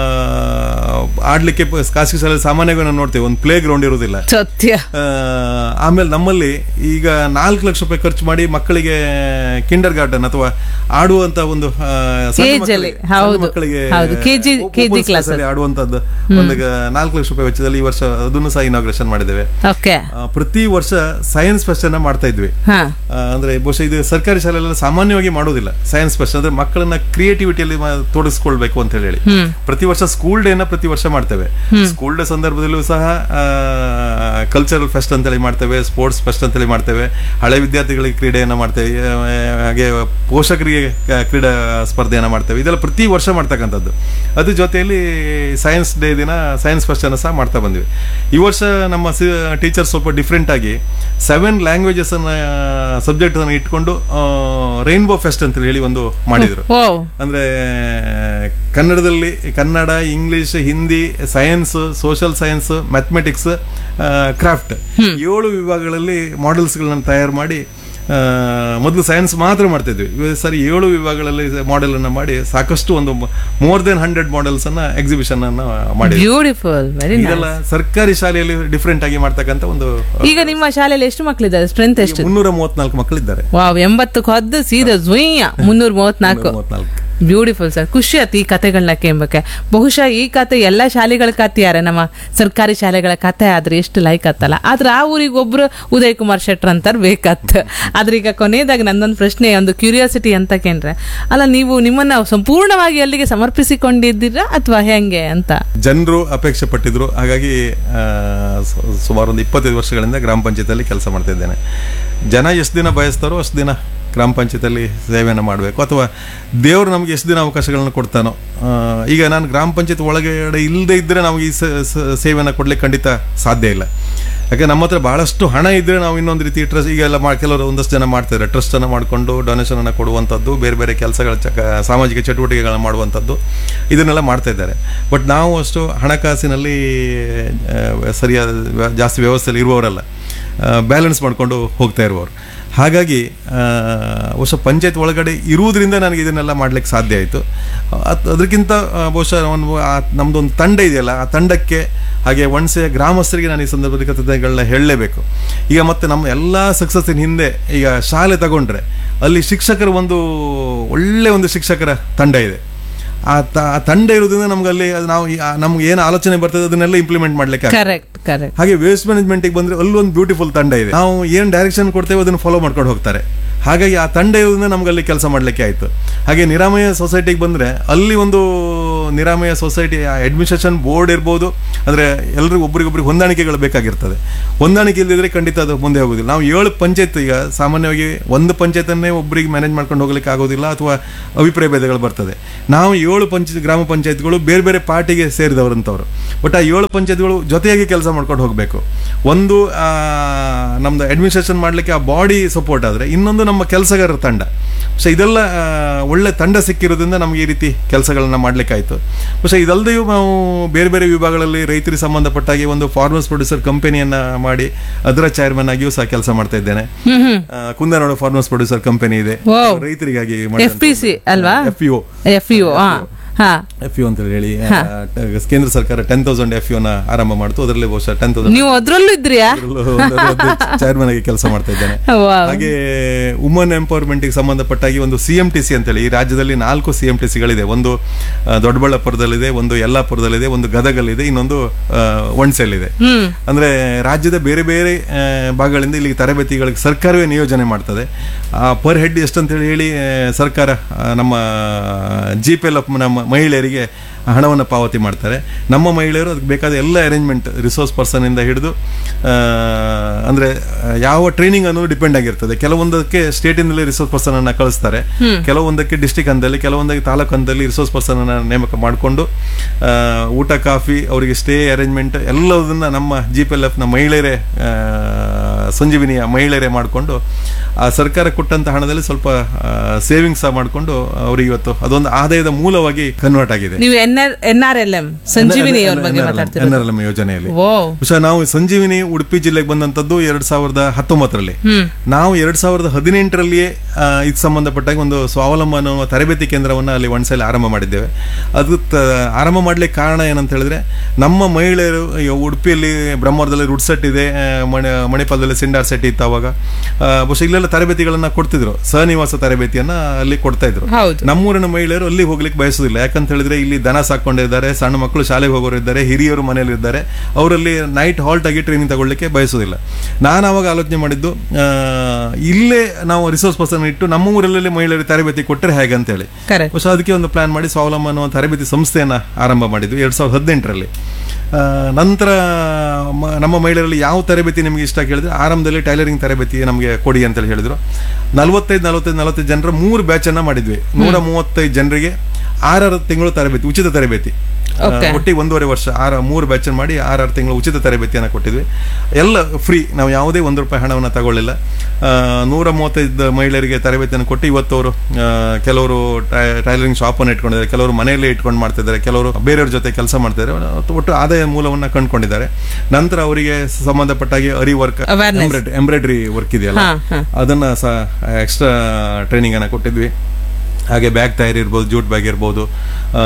ಆಡ್ಲಿಕ್ಕೆ ಪ- ಖಾಸಗಿ ಶಾಲೆ ಸಾಮಾನ್ಯವಾಗಿ ನಾವು ನೋಡ್ತೇವೆ ಒಂದು ಪ್ಲೇ ಗ್ರೌಂಡ್ ಇರೋದಿಲ್ಲ ಸತ್ಯ ಆ, ಆಮೇಲೆ ನಮ್ಮಲ್ಲಿ ಈಗ ನಾಲ್ಕು ಲಕ್ಷ ರೂಪಾಯಿ ಖರ್ಚು ಮಾಡಿ ಮಕ್ಕಳಿಗೆ ಕಿಂಡರ್ ಗಾರ್ಡನ್ ಅಥವಾ ಆಡುವಂತ ಒಂದು ಆ, ಸಣ್ಣ Age ಮಕ್ಕಳಿಗೆ- ಅಲ್ಲಿ, ಸಣ್ಣ ಹೌದು. ಮಕ್ಕಳಿಗೆ ಹೌದು, KG open KG space class ಅಲ್ಲಿ ಆಡುವಂತದ್ದು ಒಂದು ನಾಲ್ಕು ಲಕ್ಷ ರೂಪಾಯಿ ವೆಚ್ಚದಲ್ಲಿ ಈ ವರ್ಷ ಅದನ್ನು ಸಹ ಇನಾಗ್ರೇಷನ್ ಮಾಡಿದ್ದೇವೆ ಓಕೆ ಆ, ಪ್ರತಿ ವರ್ಷ ಸೈನ್ಸ್ ಫೆಸ್ಟ್ ಅನ್ನ ಮಾಡ್ತಾ ಇದ್ವಿ ಹಾ ಆ, ಅಂದ್ರೆ ಬಹುಶಃ ಇದು ಸರ್ಕಾರಿ ಶಾಲೆಲ್ಲ ಸಾಮಾನ್ಯವಾಗಿ ಮಾಡೋದಿಲ್ಲ ಸೈನ್ಸ್ ಫೆಸ್ಟ್ ಅಂದ್ರೆ ಮಕ್ಕಳನ್ನ ಕ್ರಿಯೇಟಿವಿಟಿಯಲ್ಲಿ ತೊಡಗಿಸ್ಕೊಳ್ಬೇಕು ಅಂತ ಹೇಳಿ ಹ್ಮ್ ಪ್ರತಿ ವರ್ಷ ಸ್ಕೂಲ್ ಡೇನ ಪ್ರತಿ ವರ್ಷ ಮಾಡ್ತೇವೆ ಸ್ಕೂಲ್ ಡೇ ಸಂದರ್ಭದಲ್ಲೂ ಸಹ ಕಲ್ಚರಲ್ ಫೆಸ್ಟ್ ಅಂತೇಳಿ ಮಾಡ್ತೇವೆ ಸ್ಪೋರ್ಟ್ಸ್ ಫೆಸ್ಟ್ ಅಂತೇಳಿ ಮಾಡ್ತೇವೆ ಹಳೆ ವಿದ್ಯಾರ್ಥಿಗಳಿಗೆ ಕ್ರೀಡೆಯನ್ನ ಮಾಡ್ತೇವೆ ಆ, ಹಾಗೆ ಪೋಷಕರಿಗೆ ಕ- ಕ್ರೀಡಾ ಸ್ಪರ್ಧೆಯನ್ನ ಮಾಡ್ತೇವೆ ಇದೆಲ್ಲ ಪ್ರತಿ ವರ್ಷ ಮಾಡ್ತಕ್ಕಂಥದ್ದು ಅದ್ರ ಜೊತೆಯಲ್ಲಿ ಸೈನ್ಸ್ ಡೇ ದಿನ ಸೈನ್ಸ್ ಫೆಸ್ಟ್ ಅನ್ನು ಸಹ ಮಾಡ್ತಾ ಬಂದ್ವಿ ಈ ವರ್ಷ ನಮ್ಮ ಟೀಚರ್ ಸ್ವಲ್ಪ ಡಿಫ್ರೆಂಟ್ ಆಗಿ ಸೆವೆನ್ ಲ್ಯಾಂಗ್ವೇಜಸ್ ಅನ್ನ ಸಬ್ಜೆಕ್ಟ್ ಅನ್ನು ಇಟ್ಕೊಂಡು ರೈನ್ಬೋ ಫೆಸ್ಟ್ ಅಂತ ಹೇಳಿ ಒಂದು ಮಾಡಿದ್ರು ಓ ಅಂದ್ರೆ ಕನ್ನಡದಲ್ಲಿ Kannada English Hindi science social science mathematics craft ಏಳು ವಿಭಾಗಗಳಲ್ಲಿ ಮಾಡೆಲ್ಸ್ಗಳನ್ನ ತಯಾರು ಮಾಡಿ ಆ, ಮೊದಲು ಸೈನ್ಸ್ ಮಾತ್ರ ಮಾಡ್ತಿದ್ವಿ ಇವಾಗ ಸರಿ ಏಳು ವಿಭಾಗಗಳಲ್ಲಿ ಮಾಡೆಲ್ ಅನ್ನ ಮಾಡಿ ಸಾಕಷ್ಟು ಒಂದು ಮೋರ್ ದೆನ್ ಹಂಡ್ರೆಡ್ ಮಾಡೆಲ್ಸ್ ಅನ್ನ ಎಕ್ಸಿಬಿಷನ್ ಅನ್ನ ಮಾಡಿದ್ವಿ ಬ್ಯೂಟಿಫುಲ್ ವೆರಿ ಇದೆಲ್ಲ ಸರ್ಕಾರಿ ಶಾಲೆಯಲ್ಲಿ ಡಿಫ್ರೆಂಟ್ ಆಗಿ ಮಾಡ್ತಕ್ಕಂಥ ಒಂದು ಈಗ ನಿಮ್ಮ ಶಾಲೆಯಲ್ಲಿ ಎಷ್ಟು ಮಕ್ಕಳಿದ್ದಾರೆ ಸ್ಟ್ರೆಂತ್ ಎಷ್ಟು ಮುನ್ನೂರ ಮೂವತ್ನಾಲ್ಕು ಮಕ್ಕಳಿದ್ದಾರೆ ವಾವ್ ಎಂಬತ್ತಕ್ಕೆ ಹೊದ್ದು ಸೀದಾ ಝುಯ್ಯ ಮುನ್ನೂರ ಮೂವತ್ನಾಲ್ಕು ಮೂವತ್ನಾಲ್ಕು ಬ್ಯೂಟಿಫುಲ್ ಸರ್ ಖುಷಿ ಆಯ್ತು ಈ ಕತೆಗಳನ್ನ ಕೇಂಬಕ್ಕೆ ಬಹುಶಃ ಈ ಕತೆ ಎಲ್ಲ ಶಾಲೆಗಳ ಕತೆ ಯಾರೆ ನಮ್ಮ ಸರ್ಕಾರಿ ಶಾಲೆಗಳ ಕತೆ ಆದ್ರೆ ಎಷ್ಟು ಲೈಕ್ ಆತ್ತಲ್ಲ ಆದ್ರೆ ಆ ಊರಿಗೆ ಒಬ್ರು ಉದಯ್ ಕುಮಾರ್ ಶೆಟ್ರ್ ಅಂತಾರ ಬೇಕತ್ತ ಆದ್ರೆ ಈಗ ಕೊನೆಯದಾಗಿ ನಂದೊಂದು ಪ್ರಶ್ನೆ ಒಂದು ಕ್ಯೂರಿಯಾಸಿಟಿ ಅಂತ ಕೇಂದ್ರೆ ಅಲ್ಲ ನೀವು ನಿಮ್ಮನ್ನ ಸಂಪೂರ್ಣವಾಗಿ ಅಲ್ಲಿಗೆ ಸಮರ್ಪಿಸಿಕೊಂಡಿದ್ದೀರಾ ಅಥವಾ ಹೆಂಗೆ ಅಂತ ಜನರು ಅಪೇಕ್ಷೆ ಪಟ್ಟಿದ್ರು ಹಾಗಾಗಿ ಆ, ಸು- ಸುಮಾರು ಒಂದು ಇಪ್ಪತ್ತೈದು ವರ್ಷಗಳಿಂದ ಗ್ರಾಮ ಪಂಚಾಯತಿಯಲ್ಲಿ ಕೆಲಸ ಮಾಡ್ತಾ ಇದ್ದೇನೆ ಜನ ಎಷ್ಟು ದಿನ ಬಯಸ್ತಾರೋ ಅಷ್ಟು ದಿನ ಗ್ರಾಮ ಪಂಚಾಯತಿಯಲ್ಲಿ ಸೇವೆಯನ್ನು ಮಾಡಬೇಕು ಅಥವಾ ದೇವರು ನಮಗೆ ಎಷ್ಟು ದಿನ ಅವಕಾಶಗಳನ್ನ ಕೊಡ್ತಾನೋ ಆ, ಈಗ ನಾನು ಗ್ರಾಮ ಪಂಚಾಯತ್ ಒಳಗಡೆ ಇಲ್ಲದೆ ಇದ್ದರೆ ನಾವು ಈ ಸ- ಸ- ಸೇವೆಯನ್ನು ಕೊಡ್ಲಿಕ್ಕೆ ಖಂಡಿತ ಸಾಧ್ಯ ಇಲ್ಲ ಯಾಕೆ ನಮ್ಮ ಹತ್ರ ಬಹಳಷ್ಟು ಹಣ ಇದ್ರೆ ನಾವು ಇನ್ನೊಂದು ರೀತಿ ಟ್ರಸ್ಟ್ ಈಗ ಎಲ್ಲ ಮಾ ಕೆಲವರು ಒಂದಷ್ಟು ಜನ ಮಾಡ್ತಾರೆ ಟ್ರಸ್ಟ್ ಅನ್ನು ಮಾಡಿಕೊಂಡು ಡೊನೇಷನ್ ಅನ್ನು ಕೊಡುವಂಥದ್ದು ಬೇರೆ ಬೇರೆ ಕೆಲಸಗಳ ಚಕ ಸಾಮಾಜಿಕ ಚಟುವಟಿಕೆಗಳನ್ನ ಮಾಡುವಂಥದ್ದು ಇದನ್ನೆಲ್ಲ ಮಾಡ್ತಾ ಇದ್ದಾರೆ ಬಟ್ ನಾವು ಅಷ್ಟು ಹಣಕಾಸಿನಲ್ಲಿ ಆ, ಸರಿಯಾದ ವ್ಯ- ಜಾಸ್ತಿ ವ್ಯವಸ್ಥೆಯಲ್ಲಿ ಇರುವವರಲ್ಲ ಬ್ಯಾಲೆನ್ಸ್ ಮಾಡಿಕೊಂಡು ಹೋಗ್ತಾ ಇರುವವರು ಹಾಗಾಗಿ ಆ, ಬಹುಶಃ ಪಂಚಾಯತ್ ಒಳಗಡೆ ಇರುವುದರಿಂದ ನನಗೆ ಇದನ್ನೆಲ್ಲ ಮಾಡ್ಲಿಕ್ಕೆ ಸಾಧ್ಯ ಆಯಿತು ಅದಕ್ಕಿಂತ ಆ, ಬಹುಶಃ ಒಂದು ಆ- ನಮ್ದೊಂದು ತಂಡ ಇದೆಯಲ್ಲ ಆ ತಂಡಕ್ಕೆ ಹಾಗೆ ಒಣಸೆ ಗ್ರಾಮಸ್ಥರಿಗೆ ನಾನು ಈ ಸಂದರ್ಭದಲ್ಲಿ ಕೃತಜ್ಞತೆಗಳನ್ನ ಹೇಳಲೇಬೇಕು ಈಗ ಮತ್ತೆ ನಮ್ಮ ಎಲ್ಲ ಸಕ್ಸಸ್ಸಿನ ಹಿಂದೆ ಈಗ ಶಾಲೆ ತಗೊಂಡ್ರೆ ಅಲ್ಲಿ ಶಿಕ್ಷಕರ ಒಂದು ಒಳ್ಳೆ ಒಂದು ಶಿಕ್ಷಕರ ತಂಡ ಇದೆ ಆ ತ- ಆ ತಂಡ ಇರೋದ್ರಿಂದ ನಮ್ಗೆ ಅಲ್ಲಿ ಅದು ನಾವು ಈ- ಆ ನಮ್ಗೆ ಏನು ಆಲೋಚನೆ ಬರ್ತದೆ ಅದನ್ನೆಲ್ಲ ಇಂಪ್ಲಿಮೆಂಟ್ ಮಾಡ್ಲಿಕ್ಕೆ ಆಗ್ತದೆ. ಕರೆಕ್ಟ್ ಕರೆಕ್ಟ್ ಹಾಗೆ ವೇಸ್ಟ್ ಮ್ಯಾನೇಜ್ಮೆಂಟ್ಗೆ ಬಂದ್ರೆ ಅಲ್ಲೊಂದು ಬ್ಯೂಟಿಫುಲ್ ತಂಡ ಇದೆ ನಾವು ಏನು ಡೈರೆಕ್ಷನ್ ಕೊಡ್ತೇವೆ ಅದನ್ನು ಫಾಲೋ ಮಾಡ್ಕೊಂಡು ಹೋಗ್ತಾರೆ ಹಾಗಾಗಿ ಆ ತಂಡ ಇರೋದ್ರಿಂದ ನಮ್ಗೆ ಅಲ್ಲಿ ಕೆಲಸ ಮಾಡ್ಲಿಕ್ಕೆ ಆಯ್ತು ಹಾಗೆ ನಿರಾಮಯ ಸೊಸೈಟಿಗೆ ಬಂದ್ರೆ ಅಲ್ಲಿ ಒಂದು ನಿರಾಮಯ ಸೊಸೈಟಿ ಅಡ್ಮಿನಿಸ್ಟ್ರೇಷನ್ ಬೋರ್ಡ್ ಇರ್ಬೋದು ಅಂದ್ರೆ ಎಲ್ರಿಗೂ ಒಬ್ರಿಗೊಬ್ರಿಗೆ ಹೊಂದಾಣಿಕೆಗಳು ಬೇಕಾಗಿರ್ತದೆ ಹೊಂದಾಣಿಕೆ ಇಲ್ಲದಿದ್ರೆ ಖಂಡಿತ ಅದು ಮುಂದೆ ಹೋಗೋದಿಲ್ಲ ನಾವು ಏಳು ಪಂಚಾಯತ್ ಈಗ ಸಾಮಾನ್ಯವಾಗಿ ಒಂದು ಪಂಚಾಯತನ್ನೇ ಒಬ್ಬರಿಗೆ ಮ್ಯಾನೇಜ್ ಮಾಡ್ಕೊಂಡು ಹೋಗ್ಲಿಕ್ಕೆ ಆಗೋದಿಲ್ಲ ಅಥವಾ ಅಭಿಪ್ರಾಯ ಭೇದಗಳು ಬರ್ತದೆ ನಾವು ಏಳು ಪಂಚಾಯತ್ ಗ್ರಾಮ ಪಂಚಾಯತ್ಗಳು ಬೇರೆ ಬೇರೆ ಪಾರ್ಟಿಗೆ ಸೇರಿದವರಂತವ್ರು ಬಟ್ ಆ ಏಳು ಪಂಚಾಯತ್ಗಳು ಜೊತೆಯಾಗಿ ಕೆಲಸ ಮಾಡ್ಕೊಂಡು ಹೋಗಬೇಕು ಒಂದು ಆ, ನಮ್ದು ಅಡ್ಮಿನಿಸ್ಟ್ರೇಷನ್ ಮಾಡಲಿಕ್ಕೆ ಆ ಬಾಡಿ ಸಪೋರ್ಟ್ ಆದರೆ ಇನ್ನೊಂದು ನಮ್ಮ ಕೆಲಸಗಾರರ ತಂಡ ಸೊ ಇದೆಲ್ಲ ಆ, ಒಳ್ಳೆ ತಂಡ ಸಿಕ್ಕಿರೋದ್ರಿಂದ ನಮಗೆ ಈ ರೀತಿ ಕೆಲಸಗಳನ್ನ ಮಾಡ್ಲಿಕ್ಕಾಯ್ತು പക്ഷേ ಇದಲ್ಲದೆಯೂ ನಾವು ಬೇರೆ ಬೇರೆ ವಿಭಾಗಗಳಲ್ಲಿ ರೈತರಿಗೆ ಸಂಬಂಧಪಟ್ಟಾಗಿ ಒಂದು ಫಾರ್ಮರ್ಸ್ ಪ್ರೊಡ್ಯೂಸರ್ ಕಂಪನಿಯನ್ನ ಮಾಡಿ ಅದರ ಚೇರ್ಮನ್ ಆಗಿಯೂ ಸಹ ಕೆಲಸ ಮಾಡ್ತಾ ಇದ್ದೇನೆ ಹ್ಮ್ ಹ್ಮ್ ಆ, ಕುಂದನಾಡು ಫಾರ್ಮರ್ಸ್ ಪ್ರೊಡ್ಯೂಸರ್ ಕಂಪನಿ ಇದೆ Wow. ರೈತರಿಗಾಗಿ ಎಫ್ ಪಿ ಸಿ ಅಲ್ವಾ ಎಫ್ ಯು ಎಫ್ ಯು ಹಾ ಹಾ ಎಫ್ ಯು ಅಂತ ಹೇಳಿ ಆ, ಟ- ಕೇಂದ್ರ ಸರ್ಕಾರ ಟೆನ್ ತೌಸಂಡ್ ಎಫ್ ನ ಆರಂಭ ಮಾಡ್ತು ಅದರಲ್ಲಿ ಬಹುಶಃ ಟೆನ್ ತೌಸಂಡ್ ನೀವು ಅದ್ರಲ್ಲೂ ಇದ್ರಿಯಾ ಚೇರ್ಮನ್ ಆಗಿ ಕೆಲಸ ಮಾಡ್ತಾ ಇದ್ದೇನೆ Wow. ಹಾಗೆ ವುಮನ್ ಎಂಪವರ್ಮೆಂಟ್ ಗೆ ಸಂಬಂಧಪಟ್ಟಾಗಿ ಒಂದು ಸಿ ಎಂ ಟಿ ಸಿ ಅಂತೇಳಿ ಈ ರಾಜ್ಯದಲ್ಲಿ ನಾಲ್ಕು ಸಿ ಎಂ ಟಿ ಸಿಗಳಿದೆ ಒಂದು ಆ, ದೊಡ್ಡಬಳ್ಳಾಪುರದಲ್ಲಿದೆ ಒಂದು ಯಲ್ಲಾಪುರದಲ್ಲಿದೆ ಒಂದು ಗದಗಲ್ಲಿದೆ ಇನ್ನೊಂದು ಆ, ಒಣ್ಸೆಲ್ಲಿದೆ ಹ್ಮ್ ಅಂದ್ರೆ ರಾಜ್ಯದ ಬೇರೆ ಬೇರೆ ಆ, ಭಾಗಗಳಿಂದ ಇಲ್ಲಿ ತರಬೇತಿಗಳಿಗೆ ಸರ್ಕಾರವೇ ನಿಯೋಜನೆ ಮಾಡ್ತದೆ ಪರ್ ಹೆಡ್ ಎಷ್ಟಂತ ಹೇಳಿ ಹೇಳಿ ಆ, ಸರ್ಕಾರ ಆ, ನಮ್ಮ ಜಿ ಪಿ ಎಲ್ ನಮ್ಮ ಮಹಿಳೆಯರಿಗೆ ಹಣವನ್ನು ಪಾವತಿ ಮಾಡ್ತಾರೆ ನಮ್ಮ ಮಹಿಳೆಯರು ಅದಕ್ಕೆ ಬೇಕಾದ ಎಲ್ಲ ಅರೇಂಜ್ಮೆಂಟ್ ರಿಸೋರ್ಸ್ ಪರ್ಸನ್ ಇಂದ ಹಿಡಿದು ಆ, ಅಂದ್ರೆ ಆ, ಯಾವ ಟ್ರೈನಿಂಗ್ ಅನ್ನೋದು ಡಿಪೆಂಡ್ ಆಗಿರ್ತದೆ ಕೆಲವೊಂದಕ್ಕೆ ಸ್ಟೇಟ್ ಇಂದಲೇ ರಿಸೋರ್ಸ್ ಪರ್ಸನ್ ಅನ್ನ ಕಳಿಸ್ತಾರೆ ಕೆಲವೊಂದಕ್ಕೆ ಡಿಸ್ಟಿಕ್ ಹಂತದಲ್ಲಿ ಕೆಲವೊಂದಕ್ಕೆ ತಾಲೂಕು ಹಂತದಲ್ಲಿ ರಿಸೋರ್ಸ್ ಪರ್ಸನ್ ಅನ್ನ ನೇಮಕ ಮಾಡಿಕೊಂಡು ಊಟ ಕಾಫಿ ಅವರಿಗೆ ಸ್ಟೇ ಅರೇಂಜ್ಮೆಂಟ್ ಎಲ್ಲದನ್ನ ನಮ್ಮ ಜಿ ಪಿ ಎಲ್ ಎಫ್ ನ ಮಹಿಳೆಯರೇ ಆ, ಸಂಜೀವಿನಿಯ ಮಹಿಳೆಯರೇ ಮಾಡಿಕೊಂಡು ಆ ಸರ್ಕಾರ ಕೊಟ್ಟಂತ ಹಣದಲ್ಲಿ ಸ್ವಲ್ಪ ಸೇವಿಂಗ್ಸ್ ಸಹ ಮಾಡಿಕೊಂಡು ಅವರಿಗೆ ಇವತ್ತು ಅದೊಂದು ಆದಾಯದ ಮೂಲವಾಗಿ ಕನ್ವರ್ಟ್ ಆಗಿದೆ ನೀವು N R N R L M Sanjeevini ಅವ್ರ ಬಗ್ಗೆ ಮಾತಾಡ್ತೀರಾ NRLM ಯೋಜನೆಯಲ್ಲಿ ಓ ಬಹುಶಃ ನಾವು ಸಂಜೀವಿನಿ ಉಡುಪಿ ಜಿಲ್ಲೆಗೆ ಬಂದಂತದ್ದು ಎರಡ್ ಸಾವಿರದ ಹತ್ತೊಂಬತ್ತರಲ್ಲಿ ಹ್ಮ್ ನಾವು ಎರಡ್ ಸಾವಿರದ ಹದಿನೆಂಟರಲ್ಲಿಯೇ ಇದಕ್ಕೆ ಸಂಬಂಧಪಟ್ಟಾಗ ಒಂದು ಸ್ವಾವಲಂಬನ ಅನ್ನುವ ತರಬೇತಿ ಕೇಂದ್ರವನ್ನು ಅಲ್ಲಿ ಒಂದ್ಸಲ ಆರಂಭ ಮಾಡಿದ್ದೇವೆ ಅದು ತ- ಆರಂಭ ಮಾಡ್ಲಿಕ್ಕೆ ಕಾರಣ ಏನಂತ ಹೇಳಿದ್ರೆ ನಮ್ಮ ಮಹಿಳೆಯರು ಈಗ ಉಡುಪಿಯಲ್ಲಿ ಬ್ರಹ್ಮವರದಲ್ಲಿ ರುಡ್ ಸೆಟ್ ಇದೆ ಆ, ಮಣಿ ಮಣಿಪಾಲದಲ್ಲಿ ಸಿಂಡಾರ್ ಸೆಟ್ ಇತ್ತು ಅವಾಗ ಆ, ಬಹುಶಃ ಇಲ್ಲೆಲ್ಲ ತರಬೇತಿಗಳನ್ನ ಕೊಡ್ತಿದ್ರು ಸಹನಿವಾಸ ತರಬೇತಿಯನ್ನ ಅಲ್ಲಿ ಕೊಡ್ತಾ ಇದ್ರು ಹೌದು ನಮ್ಮೂರಿನ ಮಹಿಳೆಯರು ಅಲ್ಲಿ ಹೋಗ್ಲಿಕ್ಕೆ ಬಯಸೋದಿಲ್ಲ ಯಾಕಂತ ಹೇಳಿದ್ರೆ ಇಲ್ಲಿ ದನ ಸಾಕೊಂಡಿದ್ದಾರೆ ಸಣ್ಣ ಮಕ್ಕಳು ಶಾಲೆಗೆ ಹೋಗೋರು ಇದ್ದಾರೆ ಹಿರಿಯರು ಮನೆಯಲ್ಲಿ ಇದ್ದಾರೆ ಅವರಲ್ಲಿ ನೈಟ್ ಹಾಲ್ಟ್ ಆಗಿ ಟ್ರೈನಿಂಗ್ ತಗೊಳ್ಳಿಕ್ಕೆ ಬಯಸೋದಿಲ್ಲ ನಾನು ಅವಾಗ ಆಲೋಚನೆ ಮಾಡಿದ್ದು ಆ, ಇಲ್ಲೇ ನಾವು ರಿಸೋರ್ಸ್ ಪರ್ಸನ್ ಇಟ್ಟು ನಮ್ಮ ಊರಲ್ಲಿ ಮಹಿಳೆಯರಿಗೆ ತರಬೇತಿ ಕೊಟ್ಟರೆ ಹೇಗೆ ಅಂತ ಹೇಳಿ ಕರೆಕ್ಟ್ ಹೊಸ ಅದಕ್ಕೆ ಒಂದು ಪ್ಲಾನ್ ಮಾಡಿ ಸ್ವಾವಲಂಬ ಅನ್ನುವ ತರಬೇತಿ ಸಂಸ್ಥೆಯನ್ನ ಆರಂಭ ಮಾಡಿದ್ವಿ ಎರಡ್ ಸಾವಿರದ ಹದಿನೆಂಟರಲ್ಲಿ ಆ, ನಂತರ ಮ- ನಮ್ಮ ಮಹಿಳೆಯರಲ್ಲಿ ಯಾವ ತರಬೇತಿ ನಿಮಗೆ ಇಷ್ಟ ಕೇಳಿದ್ರೆ ಆರಂಭದಲ್ಲಿ ಟೈಲರಿಂಗ್ ತರಬೇತಿ ನಮಗೆ ಕೊಡಿ ಅಂತೇಳಿ ಹೇಳಿದ್ರು ನಲವತ್ತೈದು ನಲವತ್ತೈದು ನಲವತ್ತೈದು ಜನರ ಮೂರು ಬ್ಯಾಚ್ ಅನ್ನ ಮಾಡಿದ್ವಿ ನೂರ ಮೂವತ್ತೈದು ಜನರಿಗೆ ಆರಾರು ತಿಂಗಳು ತರಬೇತಿ ಉಚಿತ ತರಬೇತಿ ಆ, Okay. ಒಟ್ಟಿಗೆ ಒಂದೂವರೆ ವರ್ಷ ಆರ ಮೂರು ಬ್ಯಾಚ್ ಮಾಡಿ ಆರಾರು ತಿಂಗಳು ಉಚಿತ ತರಬೇತಿಯನ್ನು ಕೊಟ್ಟಿದ್ವಿ ಎಲ್ಲ ಫ್ರೀ ನಾವು ಯಾವುದೇ ಒಂದು ರೂಪಾಯಿ ಹಣವನ್ನು ತಗೊಳ್ಳಿಲ್ಲ ಆ, ನೂರ ಮೂವತ್ತೈದು ಮಹಿಳೆಯರಿಗೆ ತರಬೇತಿಯನ್ನು ಕೊಟ್ಟು ಇವತ್ತು ಅವರು ಕೆಲವರು ಟೈಲರಿಂಗ್ ಶಾಪನ್ನು ಇಟ್ಕೊಂಡಿದ್ದಾರೆ ಕೆಲವರು ಮನೆಯಲ್ಲೇ ಇಟ್ಕೊಂಡು ಮಾಡ್ತಿದ್ದಾರೆ ಕೆಲವರು ಬೇರೆಯವ್ರ ಜೊತೆ ಕೆಲಸ ಮಾಡ್ತಿದ್ದಾರೆ ಒಟ್ಟು ಆದಾಯ ಮೂಲವನ್ನ ಕಂಡುಕೊಂಡಿದ್ದಾರೆ ನಂತರ ಅವರಿಗೆ ಸಂಬಂಧಪಟ್ಟಾಗಿ ಅರಿ ವರ್ಕ್ Awareness. ಎಂಬ್ರಾಯ್ಡ್ರಿ ವರ್ಕ್ ಇದೆಯಲ್ಲ ಹಾ, ಹಾ. ಅದನ್ನ ಸಹ ಎಕ್ಸ್ಟ್ರಾ ಟ್ರೈನಿಂಗ್ ಅನ್ನ ಕೊಟ್ಟಿದ್ವಿ ಹಾಗೆ ಬ್ಯಾಗ್ ತಯಾರಿ ಇರ್ಬೋದು ಜೂಟ್ ಬ್ಯಾಗ್ ಇರ್ಬೋದು ಆ,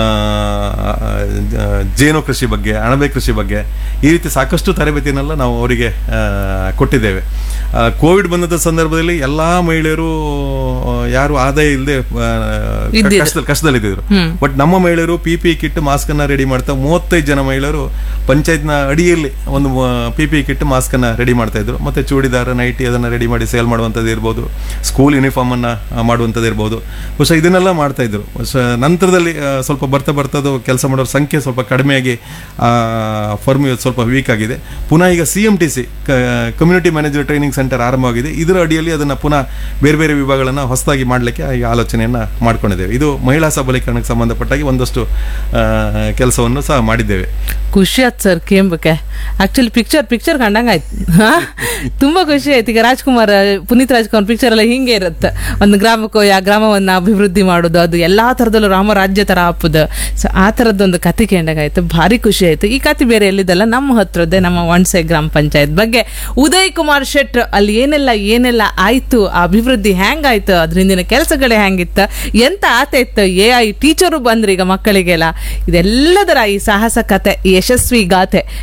ಆ, ಜೇನು ಕೃಷಿ ಬಗ್ಗೆ ಅಣಬೆ ಕೃಷಿ ಬಗ್ಗೆ ಈ ರೀತಿ ಸಾಕಷ್ಟು ತರಬೇತಿನೆಲ್ಲ ನಾವು ಅವರಿಗೆ ಆ, ಕೊಟ್ಟಿದ್ದೇವೆ ಆ, ಕೋವಿಡ್ ಬಂದಂಥ ಸಂದರ್ಭದಲ್ಲಿ ಎಲ್ಲಾ ಮಹಿಳೆಯರು ಆ, ಯಾರು ಆದಾಯ ಇಲ್ಲದೆ ಇದ್ದಿದ್ರು. ಕಷ್ಟದಲ್ಲಿ ಕಷ್ಟದಲ್ಲಿದ್ದರು ಹ್ಮ್. ಬಟ್ ನಮ್ಮ ಮಹಿಳೆಯರು ಪಿ ಪಿ ಕಿಟ್ ಮಾಸ್ಕ್ ಅನ್ನ ರೆಡಿ ಮಾಡ್ತಾ ಮೂವತ್ತೈದು ಜನ ಮಹಿಳೆಯರು ಪಂಚಾಯತ್ನ ಅಡಿಯಲ್ಲಿ ಒಂದು ಪಿ ಪಿ ಕಿಟ್ ಮಾಸ್ಕ್ ಅನ್ನ ರೆಡಿ ಮಾಡ್ತಾ ಇದ್ರು ಮತ್ತೆ ಚೂಡಿದಾರ ನೈಟಿ ಅದನ್ನ ರೆಡಿ ಮಾಡಿ ಸೇಲ್ ಮಾಡುವಂಥದ್ದು ಇರ್ಬೋದು ಸ್ಕೂಲ್ ಯೂನಿಫಾರ್ಮ್ ಅನ್ನ ಆ, ಮಾಡುವಂಥದ್ದು ಇರ್ಬೋದು ಬಹುಶಃ ಇದನ್ನೆಲ್ಲ ಮಾಡ್ತಾ ಇದ್ರು ಬಹುಶಃ ನಂತರದಲ್ಲಿ ಆ, ಸ್ವಲ್ಪ ಬರ್ತಾ ಬರ್ತದ್ದು ಕೆಲಸ ಮಾಡೋರ ಸಂಖ್ಯೆ ಸ್ವಲ್ಪ ಕಡಿಮೆಯಾಗಿ ಫರ್ಮ್ ಇವತ್ತು ಸ್ವಲ್ಪ ವೀಕ್ ಆಗಿದೆ ಪುನಃ ಈಗ C M T C community manager training centre ಆರಂಭವಾಗಿದೆ ಇದರ ಅಡಿಯಲ್ಲಿ ಅದನ್ನ ಪುನಃ ಬೇರೆ ಬೇರೆ ವಿಭಾಗಗಳನ್ನ ಹೊಸದಾಗಿ ಮಾಡಲಿಕ್ಕೆ ಈ ಆಲೋಚನೆಯನ್ನ ಮಾಡ್ಕೊಂಡಿದ್ದೇವೆ ಇದು ಮಹಿಳಾ ಸಬಲೀಕರಣಕ್ಕೆ ಸಂಬಂಧಪಟ್ಟಾಗಿ ಒಂದಷ್ಟು ಕೆಲಸವನ್ನು ಸಹ ಮಾಡಿದ್ದೇವೆ ಖುಷಿ ಆಯ್ತು ಸರ್ ಕೇಂಬಕ್ಕೆ ಆಕ್ಚುಲಿ ಪಿಕ್ಚರ್ ಪಿಕ್ಚರ್ ಕಂಡಂಗಾಯ್ತು ಹಾ? ತುಂಬಾ ಖುಷಿ ಆಯ್ತು ಈಗ ರಾಜ್ಕುಮಾರ್ ಪುನೀತ್ ರಾಜ್ಕುಮಾರ್ ಪಿಕ್ಚರ್ ಎಲ್ಲ ಹಿಂಗೆ ಇರುತ್ತೆ ಒಂದು ಗ್ರಾಮಕ್ಕೆ ಹೋಗಿ ಆ ಗ್ರಾಮವನ್ನ ಅಭಿವೃದ್ಧಿ ಮಾಡೋದು ಅದು ಎಲ್ಲಾ ತರದಲ್ಲೂ ರಾಮರಾಜ್ಯ ತರ ಹಾಪುದು ಸೊ ಆ ತರದ್ದೊಂದು ಕತೆ ಕೇಂಡಾಗಾಯ್ತು ಭಾರಿ ಖುಷಿ ಆಯ್ತು ಈ ಕತೆ ಬೇರೆ ಎಲ್ಲಿದಲ್ಲ ನಮ್ಮ ಹತ್ರದ್ದೇ ನಮ್ಮ ವಣ್ಸೆ ಗ್ರಾಮ ಪಂಚಾಯತ್ ಬಗ್ಗೆ ಉದಯ್ ಕುಮಾರ್ ಶೆಟ್ರ್ ಅಲ್ಲಿ ಏನೆಲ್ಲ ಏನೆಲ್ಲ ಆಯ್ತು ಆ ಅಭಿವೃದ್ಧಿ ಹೆಂಗಾಯ್ತು ಅದ್ರಿಂದಿನ ಕೆಲಸಗಳೇ ಹೆಂಗಿತ್ತು ಎಂತ ಆತೈತ್ತು ಎ ಐ ಟೀಚರು ಬಂದ್ರಿ ಈಗ ಮಕ್ಕಳಿಗೆಲ್ಲ ಇದೆಲ್ಲದರ ಈ ಸಾಹಸ ಕತೆ ಈ ಯಶಸ್ವಿ ಗಾಥೆ ಕೇನ್ ಭಾರಿ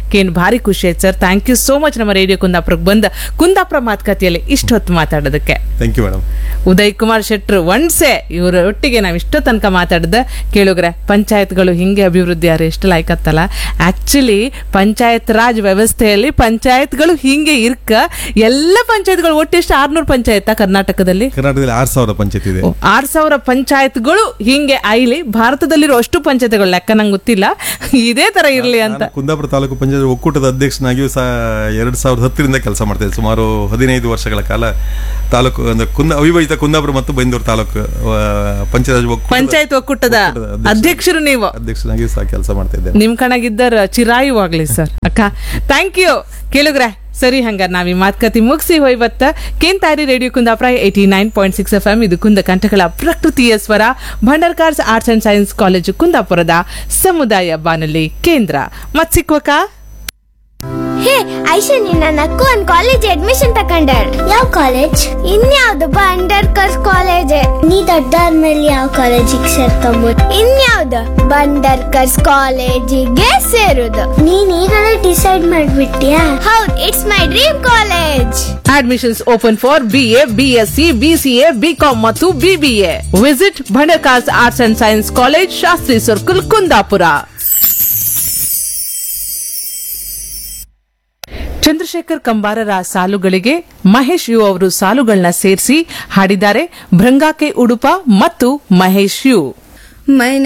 ಭಾರಿ ಖುಷಿ ಆಯ್ತು sir thank you so much ನಮ್ಮ ರೇಡಿಯೋ ಕುಂದಾಪುರಕ್ಕೆ ಬಂದ ಕುಂದಾಪುರ ಮಾತುಕತೆಯಲ್ಲಿ ಇಷ್ಟೊತ್ತು ಮಾತಾಡೋದಕ್ಕೆ thank you madam Uday Kumar ಶೆಟ್ರು ಒನ್ಸೆ ಇವರ ಒಟ್ಟಿಗೆ ನಾವು ಇಷ್ಟೋ ತನಕ ಮಾತಾಡಿದ ಕೇಳುಗ್ರೆ ಪಂಚಾಯತ್ಗಳು ಹಿಂಗೆ ಅಭಿವೃದ್ಧಿ ಆದ್ರೆ ಎಷ್ಟು ಲಾಯ್ಕತ್ತಲ್ಲ ಆಕ್ಚುಲಿ ಪಂಚಾಯತ್ ರಾಜ್ ವ್ಯವಸ್ಥೆಯಲ್ಲಿ ಪಂಚಾಯತ್ಗಳು ಹಿಂಗೆ ಇರ್ಕ ಎಲ್ಲ ಪಂಚಾಯತ್ಗಳು ಒಟ್ಟೆಷ್ಟು ಆರ್ನೂರು ಪಂಚಾಯತ್ ಕರ್ನಾಟಕದಲ್ಲಿ ಕರ್ನಾಟಕದಲ್ಲಿ ಆರು ಸಾವಿರ ಪಂಚಾಯತ್ ಇದೆ ಆರ್ ಸಾವಿರ ಪಂಚಾಯತ್ಗಳು ಹಿಂಗೆ ಐಲಿ ಭಾರತದಲ್ಲಿರೋ ಅಷ್ಟು ಪಂಚಾಯತ್ಗಳು ಲೆಕ್ಕ ನಂಗೆ ಗೊತ್ತಿಲ್ಲ ಇದೇ ತರ ಇರ್ಲಿ ಅಂತ ನಾನು ಕುಂದಾಪುರ ತಾಲೂಕು ಪಂಚಾಯತ್ ಒಕ್ಕೂಟದ ಅಧ್ಯಕ್ಷನಾಗಿಯೂ ಸಹ ಎರಡ್ ಸಾವಿರದ ಹತ್ತರಿಂದ ಕೆಲಸ ಮಾಡ್ತಿದ್ದೆ ಸುಮಾರು ಹದಿನೈದು ವರ್ಷಗಳ ಕಾಲ ತಾಲೂಕು ಅಂದ್ರೆ ಕುಂದ ಅವಿಭಜಿತ ಕುಂದಾಪುರ ಮತ್ತು ಬೈಂದೂರು ತಾಲೂಕು ಆ, ಪಂಚಾಯತ್ ಒಕ್ಕೂಟದ ಪಂಚಾಯತ್ ಒಕ್ಕೂಟದ ಒಕ್ಕೂಟದ ಅಧ್ಯಕ್ಷರು ನೀವು ಅಧ್ಯಕ್ಷನಾಗಿಯೂ ಸಹ ಕೆಲಸ ಮಾಡ್ತಾ ಇದ್ದೇನೆ ನಿಮ್ ಕಣಗಿದ್ದರ ಚಿರಾಯು ಆಗ್ಲಿ ಸರ್ ಅಕ್ಕ ಥ್ಯಾಂಕ್ ಯು ಕೇಳುಗ್ರೆ ಸರಿ ಹಂಗ ನಾವ್ ಈ ಮಾತುಕತೆ ಮುಗಿಸಿ ಹೋಯ್ಬತ್ತ ಕೇಂತಾರಿ radio Kundapura eighty nine point six F M ಇದು ಕುಂದ ಕಂಠಗಳ ಪ್ರಕೃತಿಯ ಸ್ವರ Bhandarkars arts and science college ಕುಂದಾಪುರದ ಸಮುದಾಯ ಬಾನುಲಿ ಕೇಂದ್ರ ಮತ್ ಸಿಕ್ವಕ್ಕ ಹೇ ಐಶಾ ನಿನ್ನ ನಕ್ಕು ಒಂದ್ ಕಾಲೇಜ್ ಅಡ್ಮಿಷನ್ ತಕೊಂಡಾಳ ಯಾವ ಕಾಲೇಜ್ ಇನ್ಯಾವ್ದು ಬಂಡರ್ ಕರ್ಸ್ ಕಾಲೇಜ್ ನೀ ದೊಡ್ಡಾದ್ಮೇಲೆ ಯಾವ ಕಾಲೇಜಿಗೆ ಸೇರ್ಕೊಂಬೋದು ಇನ್ಯಾವ್ದು ಬಂಡರ್ ಕರ್ಸ್ ಕಾಲೇಜಿಗೆ ಸೇರುದು ನೀನ್ ಈಗಲೇ ಡಿಸೈಡ್ ಮಾಡ್ಬಿಟ್ಯಾ ಹೌದ್ it's my dream college admissions open for B A B S C B C A B com ಮತ್ತು BBA visit Bhandarkars arts and science college Shastri circle Kundapura Chandrashekhar ಕಂಬಾರರ ಸಾಲುಗಳಿಗೆ ಮಹೇಶ್ ಯು ಅವರು ಸಾಲುಗಳನ್ನ ಸೇರಿಸಿ ಹಾಡಿದ್ದಾರೆ ಭೃಂಗಾಕೆ ಉಡುಪ ಮತ್ತು ಮಹೇಶ್ ಯು ಮೈನ